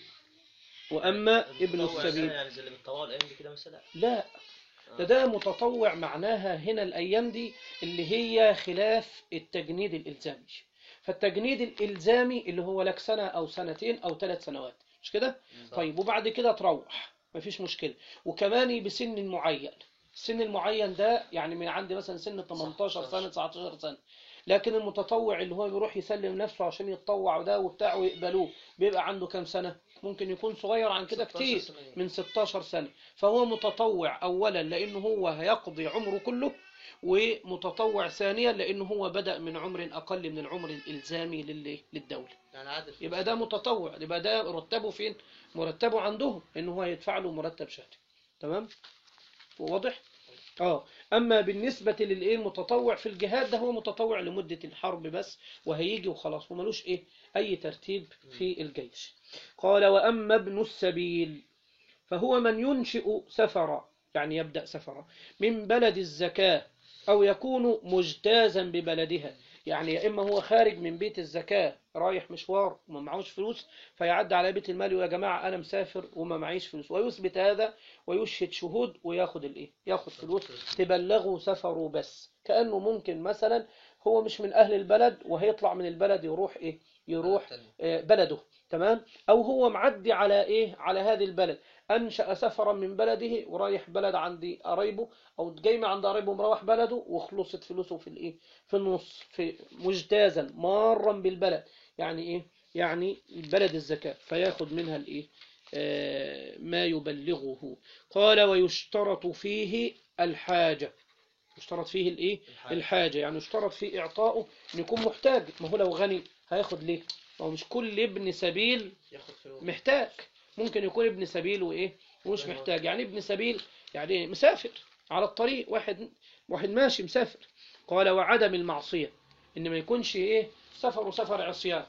واما ابن المتطوع السبيل سنة يعني زي اللي بيتطوعوا الايام دي كده مثلا لا ده ده متطوع معناها هنا الأيام دي اللي هي خلاف التجنيد الإلزامي فالتجنيد الإلزامي اللي هو لك سنة أو سنتين أو ثلاث سنوات مش كده؟ صح. طيب وبعد كده تروح مفيش مشكلة وكمان بسن معين السن المعين ده يعني من عندي مثلا سن 18 سنة 19 سنة لكن المتطوع اللي هو بيروح يسلم نفسه عشان يتطوع ده وبتاع ويقبلوه بيبقى عنده كام سنة ممكن يكون صغير عن كده 16 كتير سنة. من 16 سنة فهو متطوع أولا لأنه هو هيقضي عمره كله ومتطوع ثانيا لأنه هو بدأ من عمر أقل من العمر الإلزامي لل- للدولة يعني عادل يبقى ده متطوع يبقى ده مرتبه فين مرتبه عندهم إنه هو يدفع له مرتب شهري تمام واضح اه اما بالنسبه للايه المتطوع في الجهاد ده هو متطوع لمده الحرب بس وهيجي وخلاص وملوش ايه اي ترتيب في الجيش قال واما ابن السبيل فهو من ينشئ سفرا يعني يبدا سفرا من بلد الزكاه او يكون مجتازا ببلدها يعني يا اما هو خارج من بيت الزكاه رايح مشوار وما معهوش فلوس فيعدي على بيت المال ويا جماعه انا مسافر وما معيش فلوس ويثبت هذا ويشهد شهود وياخد الايه ياخد فلوس تبلغوا سفره بس كانه ممكن مثلا هو مش من اهل البلد وهيطلع من البلد يروح ايه يروح آه، بلده تمام او هو معدي على ايه على هذه البلد انشا سفرا من بلده ورايح بلد عند قرايبه او جاي من عند قرايبه مروح بلده وخلصت فلوسه في الايه في النص في مجتازا مارا بالبلد يعني ايه يعني بلد الزكاه فياخد منها الايه آه، ما يبلغه قال ويشترط فيه الحاجه يشترط فيه الايه الحاجة. الحاجه يعني يشترط فيه اعطائه ان يكون محتاج ما هو لو غني هياخد ليه ما هو مش كل ابن سبيل ياخد فلوس محتاج ممكن يكون ابن سبيل وايه ومش أيوة. محتاج يعني ابن سبيل يعني إيه؟ مسافر على الطريق واحد واحد ماشي مسافر قال وعدم المعصية ان ما يكونش ايه سفر وسفر عصيان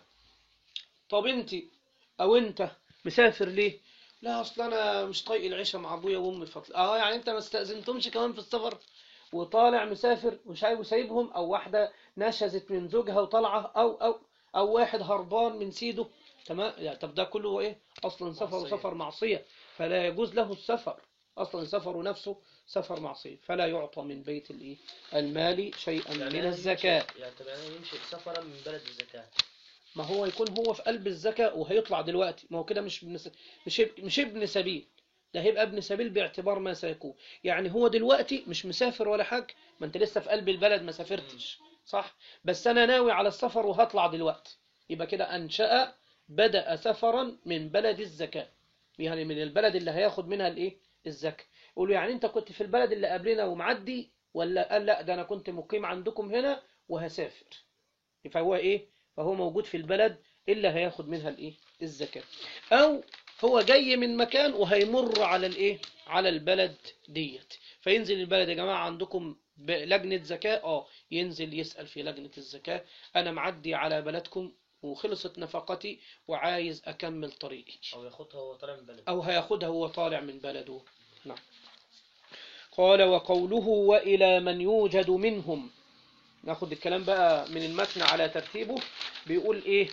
طب انت او انت مسافر ليه لا اصل انا مش طايق العيشه مع ابويا وامي فضل اه يعني انت ما استاذنتهمش كمان في السفر وطالع مسافر ومش عايز وسايبهم او واحده نشزت من زوجها وطالعه او او او واحد هربان من سيده تمام يعني طب ده كله ايه اصلا سفر معصية. وسفر معصيه فلا يجوز له السفر اصلا سفر نفسه سفر معصيه فلا يعطى من بيت الايه المال شيئا يعني من أنا الزكاه يمشي- يعني طب يعني يمشي سفرا من بلد الزكاة ما هو يكون هو في قلب الزكاة وهيطلع دلوقتي ما هو كده مش ابن س... مش اب- مش ابن سبيل ده هيبقى ابن سبيل باعتبار ما سيكون يعني هو دلوقتي مش مسافر ولا حاجة ما انت لسه في قلب البلد ما سافرتش صح بس انا ناوي على السفر وهطلع دلوقتي يبقى كده انشأ بدأ سفرا من بلد الزكاة يعني من البلد اللي هياخد منها الايه الزكاة يقولوا يعني انت كنت في البلد اللي قبلنا ومعدي ولا قال لا ده انا كنت مقيم عندكم هنا وهسافر فهو ايه فهو موجود في البلد اللي هياخد منها الايه الزكاة او هو جاي من مكان وهيمر على الايه على البلد ديت فينزل البلد يا جماعة عندكم ب- لجنة زكاة اه ينزل يسأل في لجنة الزكاة انا معدي على بلدكم وخلصت نفقتي وعايز أكمل طريقي او ياخدها وهو طالع من بلد أو هياخدها وهو طالع من بلده نعم قال وقوله وإلى من يوجد منهم ناخد الكلام بقى من المتن على ترتيبه بيقول إيه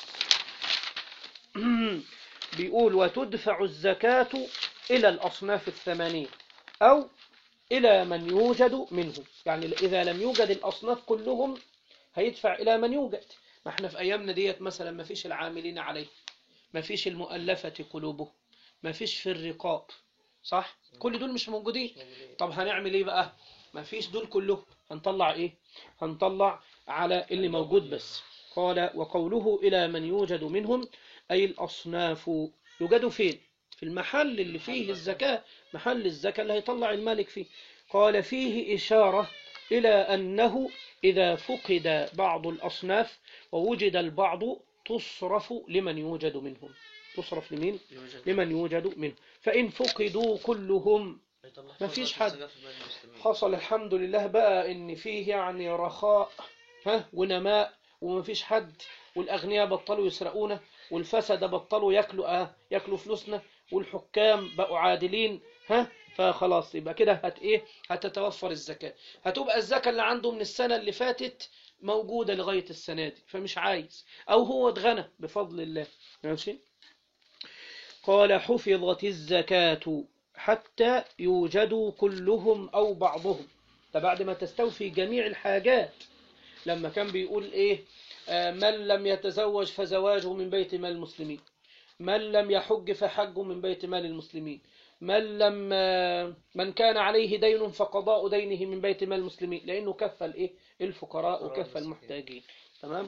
بيقول وتدفع الزكاة إلى الأصناف الثمانية أو إلى من يوجد منهم يعني إذا لم يوجد الأصناف كلهم هيدفع إلى من يوجد ما احنا في أيامنا ديت مثلا ما فيش العاملين عليه ما فيش المؤلفة قلوبهم ما فيش في الرقاب صح كل دول مش موجودين طب هنعمل ايه بقى ما فيش دول كلهم هنطلع ايه هنطلع على اللي موجود بس قال وقوله إلى من يوجد منهم أي الأصناف يوجد فين في المحل اللي فيه الزكاة محل الزكاة اللي هيطلع المالك فيه قال فيه إشارة إلى أنه إذا فقد بعض الأصناف ووجد البعض تصرف لمن يوجد منهم تصرف لمين لمن يوجد منهم فإن فقدوا كلهم ما فيش حد. حصل الحمد لله بقى ان فيه يعني رخاء ها ونماء وما فيش حد والاغنياء بطلوا يسرقونا والفسد بطلوا ياكلوا اه ياكلوا فلوسنا والحكام بقوا عادلين ها فخلاص يبقى كده هت ايه هتتوفر الزكاة هتبقى الزكاة اللي عنده من السنة اللي فاتت موجودة لغاية السنة دي فمش عايز او هو اتغنى بفضل الله ماشي قال حفظت الزكاة حتى يوجدوا كلهم أو بعضهم ده بعد ما تستوفي جميع الحاجات لما كان بيقول إيه آه، من لم يتزوج فزواجه من بيت مال المسلمين من لم يحج فحجه من بيت مال المسلمين من لم آه، من كان عليه دين فقضاء دينه من بيت مال المسلمين لأنه كفى الإيه الفقراء وكفى المحتاجين تمام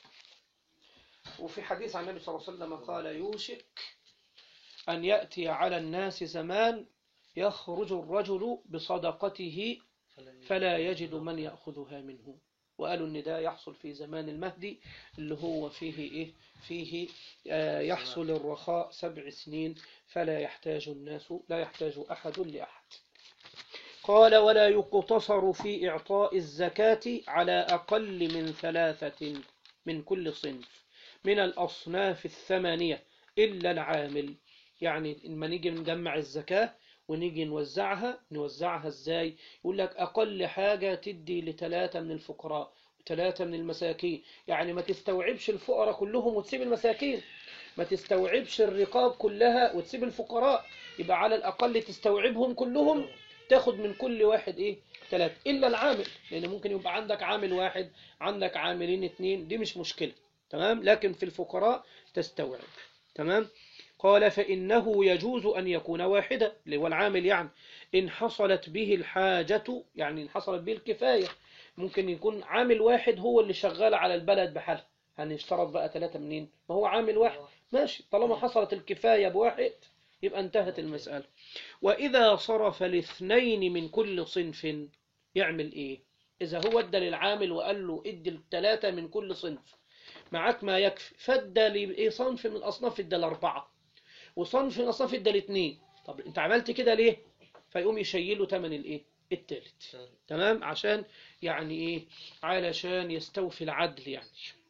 وفي حديث عن النبي صلى الله عليه وسلم قال يوشك أن يأتي على الناس زمان يخرج الرجل بصدقته فلا يجد من يأخذها منه وقالوا ان ده يحصل في زمان المهدي اللي هو فيه ايه فيه آه يحصل الرخاء سبع سنين فلا يحتاج الناس لا يحتاج احد لاحد قال ولا يقتصر في اعطاء الزكاة على اقل من ثلاثة من كل صنف من الاصناف الثمانية الا العامل يعني لما نيجي نجمع الزكاة ونيجي نوزعها نوزعها ازاي يقول لك اقل حاجة تدي لثلاثة من الفقراء وثلاثة من المساكين يعني ما تستوعبش الفقراء كلهم وتسيب المساكين ما تستوعبش الرقاب كلها وتسيب الفقراء يبقى على الاقل تستوعبهم كلهم تاخد من كل واحد ايه ثلاثة الا العامل لان ممكن يبقى عندك عامل واحد عندك عاملين اتنين دي مش مشكلة تمام لكن في الفقراء تستوعب تمام قال فإنه يجوز أن يكون واحدة اللي هو العامل يعني إن حصلت به الحاجة يعني إن حصلت به الكفاية ممكن يكون عامل واحد هو اللي شغال على البلد بحالها هنشترط بقى ثلاثة منين ما هو عامل واحد ماشي طالما حصلت الكفاية بواحد يبقى انتهت المسألة وإذا صرف الاثنين من كل صنف يعمل إيه إذا هو ادى للعامل وقال له ادي الثلاثة من كل صنف معاك ما يكفي فادى لإيه صنف من الأصناف ادى الأربعة وصنف من الأصناف ادى الاثنين طب انت عملت كده ليه فيقوم يشيله ثمن الايه التالت تمام عشان يعني ايه علشان يستوفي العدل يعني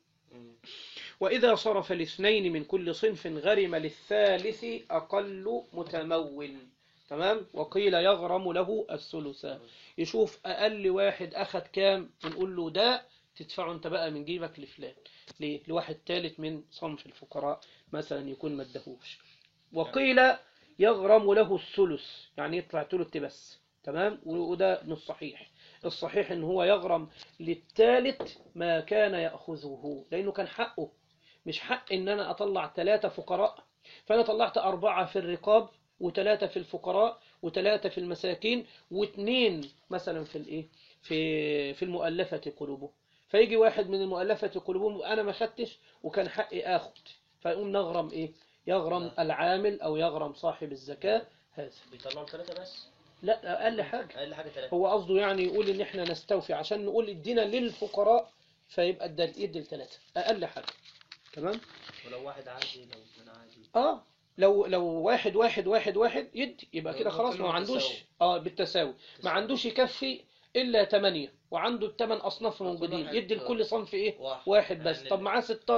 وإذا صرف الاثنين من كل صنف غرم للثالث أقل متمول تمام وقيل يغرم له الثلث يشوف أقل واحد أخد كام ونقول له ده تدفعه انت بقى من جيبك لفلان ليه لواحد ثالث من صنف الفقراء مثلا يكون ما ادهوش وقيل يغرم له الثلث يعني يطلع ثلث بس تمام وده من الصحيح الصحيح ان هو يغرم للثالث ما كان يأخذه لانه كان حقه مش حق ان انا اطلع ثلاثة فقراء فانا طلعت اربعة في الرقاب وثلاثة في الفقراء وثلاثة في المساكين واثنين مثلا في الايه في في المؤلفة قلوبه فيجي واحد من المؤلفة قلوبهم انا ما خدتش وكان حقي اخد فيقوم نغرم ايه يغرم العامل او يغرم صاحب الزكاة هذا بيطلعوا ثلاثة بس لا اقل حاجة أقل حاجة ثلاثة هو قصده يعني يقول ان احنا نستوفي عشان نقول ادينا للفقراء فيبقى ادى يدي الثلاثة اقل حاجة تمام ولو واحد عادي لو اثنين عادي اه لو لو واحد واحد واحد واحد يدي يبقى كده يبقى خلاص ما كلهم عندوش بالتساوي. اه بالتساوي ما عندوش يكفي الا ثمانية وعنده الثمان اصناف موجودين واحد- يدي لكل صنف ايه واحد واحد بس يعني طب معاه 16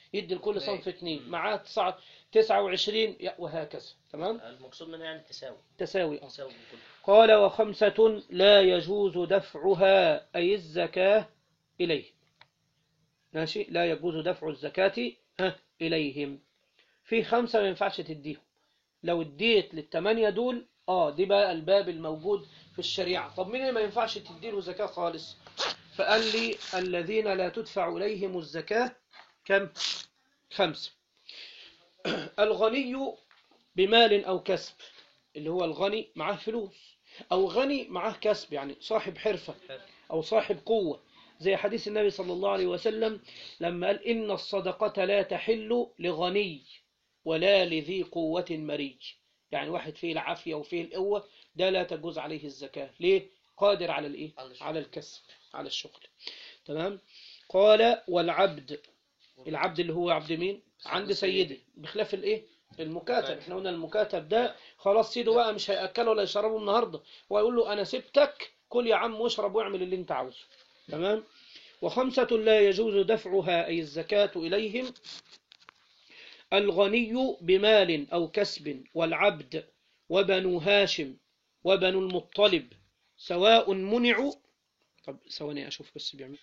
يدي لكل باقي. صنف اتنين معاه تسعة تسعة وعشرين وهكذا تمام المقصود منها يعني التساوي تساوي تساوي بالكل قال وخمسة لا يجوز دفعها أي الزكاة إليه ماشي لا يجوز دفع الزكاة ها إليهم في خمسة ما ينفعش تديهم لو اديت للثمانية دول اه دي بقى الباب الموجود في الشريعة طب مين اللي ما ينفعش تديله زكاة خالص فقال لي الذين لا تدفع إليهم الزكاة كم خمسة الغني بمال أو كسب اللي هو الغني معاه فلوس أو غني معاه كسب يعني صاحب حرفة أو صاحب قوة زي حديث النبي صلى الله عليه وسلم لما قال إن الصدقة لا تحل لغني ولا لذي قوة مريج يعني واحد فيه العافية وفيه القوة ده لا تجوز عليه الزكاة ليه؟ قادر على الإيه؟ على الشغل. على الكسب على الشغل تمام قال والعبد العبد اللي هو عبد مين؟ عند سيدي بخلاف الإيه؟ المكاتب احنا قلنا المكاتب ده خلاص سيده بقى مش هيأكله ولا يشربه النهارده هو يقول له أنا سبتك كل يا عم واشرب واعمل اللي أنت عاوزه تمام وخمسة لا يجوز دفعها أي الزكاة إليهم الغني بمال أو كسب والعبد وبنو هاشم وبنو المطلب سواء منعوا طب ثواني أشوف بس بيعمل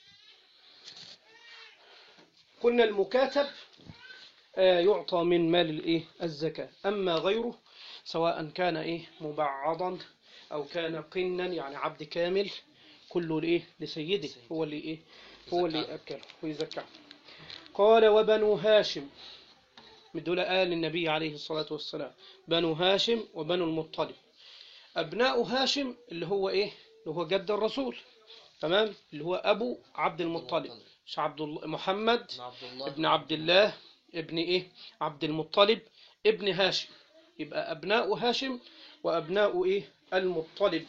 قلنا المكاتب آه، يعطى من مال الإيه الزكاة أما غيره سواء كان إيه مبعضا أو كان قنا يعني عبد كامل كله لإيه لسيده هو اللي إيه هو اللي يأكله ويزكاه قال وبنو هاشم من دول آل النبي عليه الصلاة والسلام بنو هاشم وبنو المطلب أبناء هاشم اللي هو إيه اللي هو جد الرسول تمام اللي هو أبو عبد المطلب مش عبد الله محمد ابن عبد الله ابن عبد الله ابن إيه عبد المطلب ابن هاشم يبقى أبناء هاشم وأبناء إيه المطلب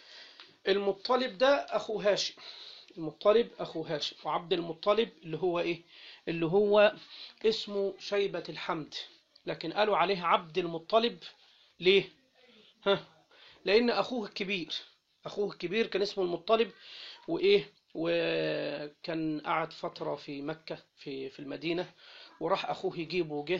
المطلب ده أخو هاشم المطلب أخو هاشم وعبد المطلب اللي هو إيه اللي هو اسمه شيبة الحمد لكن قالوا عليه عبد المطلب ليه ها لأن أخوه الكبير أخوه الكبير كان اسمه المطلب وإيه وكان قعد فترة في مكة في في المدينة وراح أخوه يجيبه وجه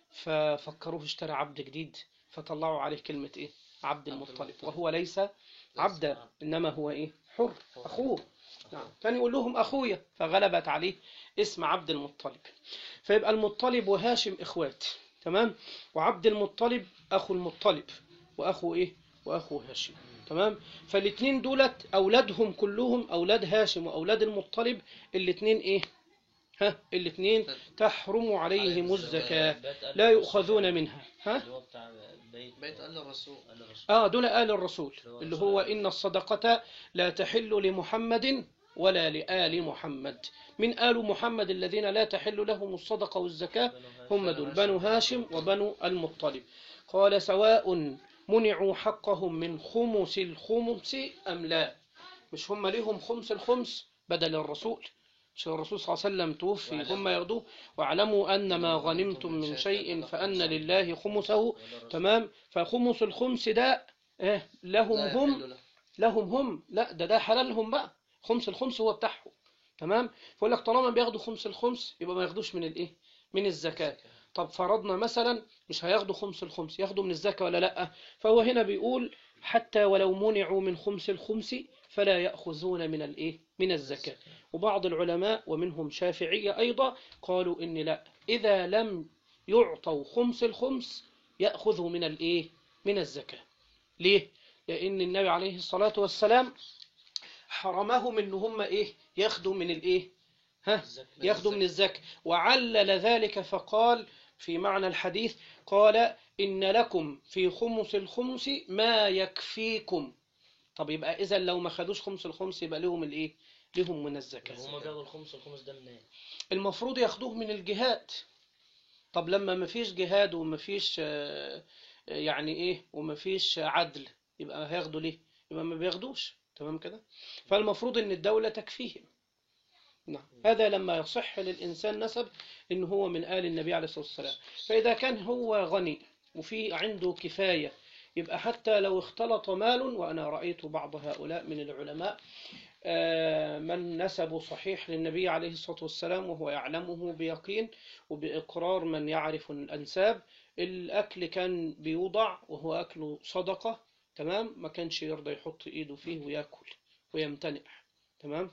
ففكروه اشترى عبد جديد فطلعوا عليه كلمة إيه عبد المطلب وهو ليس عبدا إنما هو إيه حر أخوه نعم كان يقول لهم أخويا فغلبت عليه اسم عبد المطلب فيبقى المطلب وهاشم إخوات تمام وعبد المطلب أخو المطلب وأخو إيه وأخو هاشم تمام فالاثنين دولت أولادهم كلهم أولاد هاشم وأولاد المطلب الاثنين إيه ها الاثنين تحرم عليهم الزكاة لا يؤخذون منها ها اللي هو بتاع بيت بيت قال الرسول قال الرسول آه دول آل الرسول اللي هو إن الصدقة لا تحل لمحمد ولا لآل محمد من آل محمد الذين لا تحل لهم الصدقة والزكاة هم دول بنو هاشم وبنو المطلب قال سواء منعوا حقهم من خمس الخمس أم لا مش هم ليهم خمس الخمس بدل الرسول مش الرسول صلى الله عليه وسلم توفي هم ياخدوه واعلموا أن ما غنمتم من شيء فأن لله خمسه تمام فخمس الخمس ده إيه لهم لا هم يحل له. لهم هم لا ده ده حلالهم بقى خمس الخمس هو بتاعهم تمام فيقول لك طالما بياخدوا خمس الخمس يبقى ما ياخدوش من الايه من الزكاة طب فرضنا مثلا مش هياخدوا خمس الخمس ياخدوا من الزكاة ولا لا فهو هنا بيقول حتى ولو منعوا من خمس الخمس فلا يأخذون من الايه من الزكاة وبعض العلماء ومنهم شافعية أيضا قالوا إن لا إذا لم يعطوا خمس الخمس يأخذوا من الايه من الزكاة ليه لأن النبي عليه الصلاة والسلام حرمهم ان هم ايه ياخدوا من الايه ها ياخدوا من الزكاة وعلل ذلك فقال في معنى الحديث قال إن لكم في خمس الخمس ما يكفيكم طب يبقى إذا لو ما خدوش خمس الخمس يبقى لهم الإيه لهم من الزكاة هم بياخدوا الخمس الخمس ده منين؟ المفروض ياخدوه من الجهاد طب لما ما فيش جهاد وما فيش آه، يعني ايه وما فيش عدل يبقى هياخدوا ليه يبقى ما بياخدوش تمام كده فالمفروض ان الدولة تكفيهم نعم هذا لما يصح للإنسان نسب إن هو من آل النبي عليه الصلاة والسلام فإذا كان هو غني وفي عنده كفاية يبقى حتى لو اختلط مال وأنا رأيت بعض هؤلاء من العلماء آه، من نسبه صحيح للنبي عليه الصلاة والسلام وهو يعلمه بيقين وبإقرار من يعرف الأنساب الأكل كان بيوضع وهو أكل صدقة تمام ما كانش يرضى يحط إيده فيه ويأكل ويمتنع تمام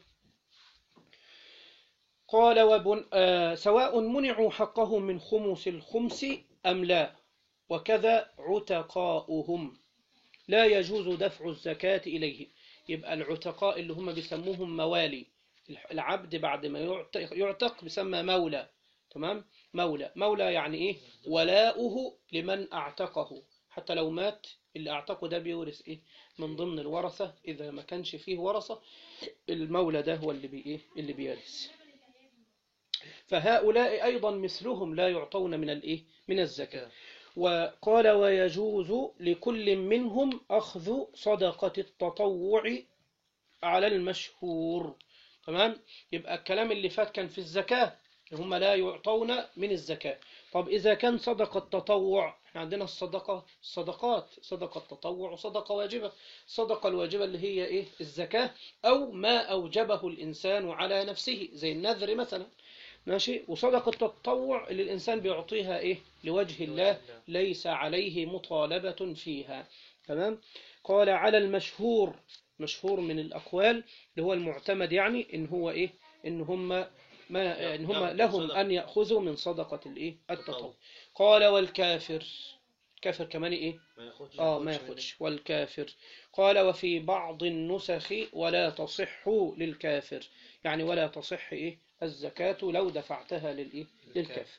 قال وبن آه سواء منعوا حقهم من خمس الخمس أم لا وكذا عتقاؤهم لا يجوز دفع الزكاة إليه يبقى العتقاء اللي هم بيسموهم موالي العبد بعد ما يعتق, يعتق بيسمى مولى تمام مولى مولى يعني ايه ولاؤه لمن اعتقه حتى لو مات اللي اعتقه ده بيورث ايه من ضمن الورثة اذا ما كانش فيه ورثة المولى ده هو اللي بي ايه اللي بيرث فهؤلاء ايضا مثلهم لا يعطون من الايه من الزكاة وقال ويجوز لكل منهم أخذ صدقة التطوع على المشهور تمام يبقى الكلام اللي فات كان في الزكاة هم لا يعطون من الزكاة طب إذا كان صدقة تطوع احنا عندنا الصدقة الصدقات صدقة تطوع وصدقة واجبة الصدقة الواجبة اللي هي إيه الزكاة أو ما أوجبه الإنسان على نفسه زي النذر مثلا ماشي وصدقة التطوع اللي الإنسان بيعطيها إيه لوجه الله ليس عليه مطالبة فيها تمام قال على المشهور مشهور من الأقوال اللي هو المعتمد يعني إن هو إيه إن هم ما إن هم يأخذ لهم صدقة. أن يأخذوا من صدقة الإيه التطوع التطوع. قال والكافر كافر كمان إيه ما ياخدش آه ما ياخدش ياخدش والكافر قال وفي بعض النسخ ولا تصح للكافر يعني ولا تصح إيه الزكاة لو دفعتها للإيه للكافر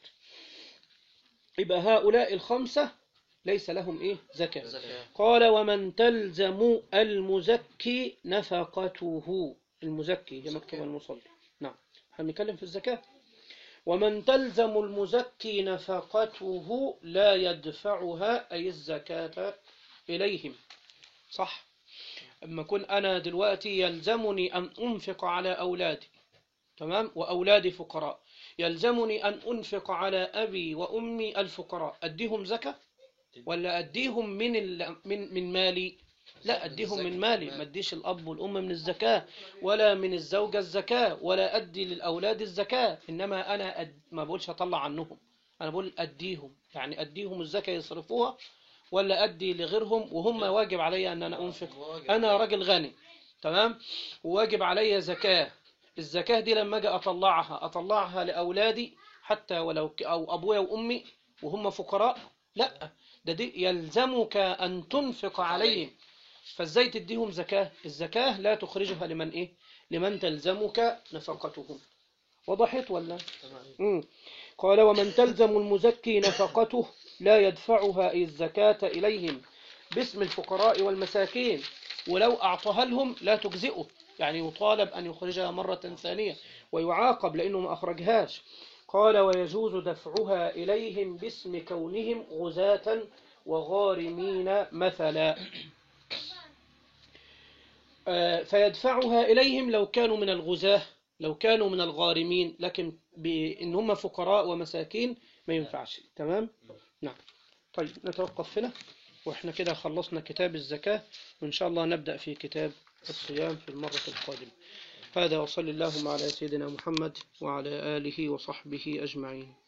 يبقى هؤلاء الخمسة ليس لهم إيه زكاة زكاة. قال ومن تلزم المزكي نفقته المزكي هي مكتوبة المصلي نعم احنا بنتكلم في الزكاة ومن تلزم المزكي نفقته لا يدفعها أي الزكاة إليهم صح أما كن أنا دلوقتي يلزمني أن أنفق على أولادي تمام وأولادي فقراء يلزمني أن أنفق على أبي وأمي الفقراء أديهم زكاة ولا أديهم من ال... من من مالي لا أديهم من مالي ما أديش الأب والأم من الزكاة ولا من الزوجة الزكاة ولا أدي للأولاد الزكاة إنما أنا أد... ما بقولش أطلع عنهم أنا بقول أديهم يعني أديهم الزكاة يصرفوها ولا أدي لغيرهم وهم واجب علي أن أنا أنفق أنا راجل غني تمام وواجب علي زكاة الزكاة دي لما أجي أطلعها أطلعها لأولادي حتى ولو ك- أو أبويا وأمي وهم فقراء لا ده دي يلزمك أن تنفق عليهم فازاي تديهم زكاة الزكاة لا تخرجها لمن إيه لمن تلزمك نفقتهم وضحت ولا مم. قال ومن تلزم المزكي نفقته لا يدفعها أي الزكاة إليهم باسم الفقراء والمساكين ولو أعطاها لهم لا تجزئه يعني يطالب أن يخرجها مرة ثانية ويعاقب لأنه ما أخرجهاش قال ويجوز دفعها إليهم باسم كونهم غزاة وغارمين مثلا آه، فيدفعها إليهم لو كانوا من الغزاة لو كانوا من الغارمين لكن بإن هم فقراء ومساكين ما ينفعش تمام نعم طيب نتوقف هنا وإحنا كده خلصنا كتاب الزكاة وإن شاء الله نبدأ في كتاب الصيام في المرة القادمة هذا وصلى اللهم على سيدنا محمد وعلى آله وصحبه أجمعين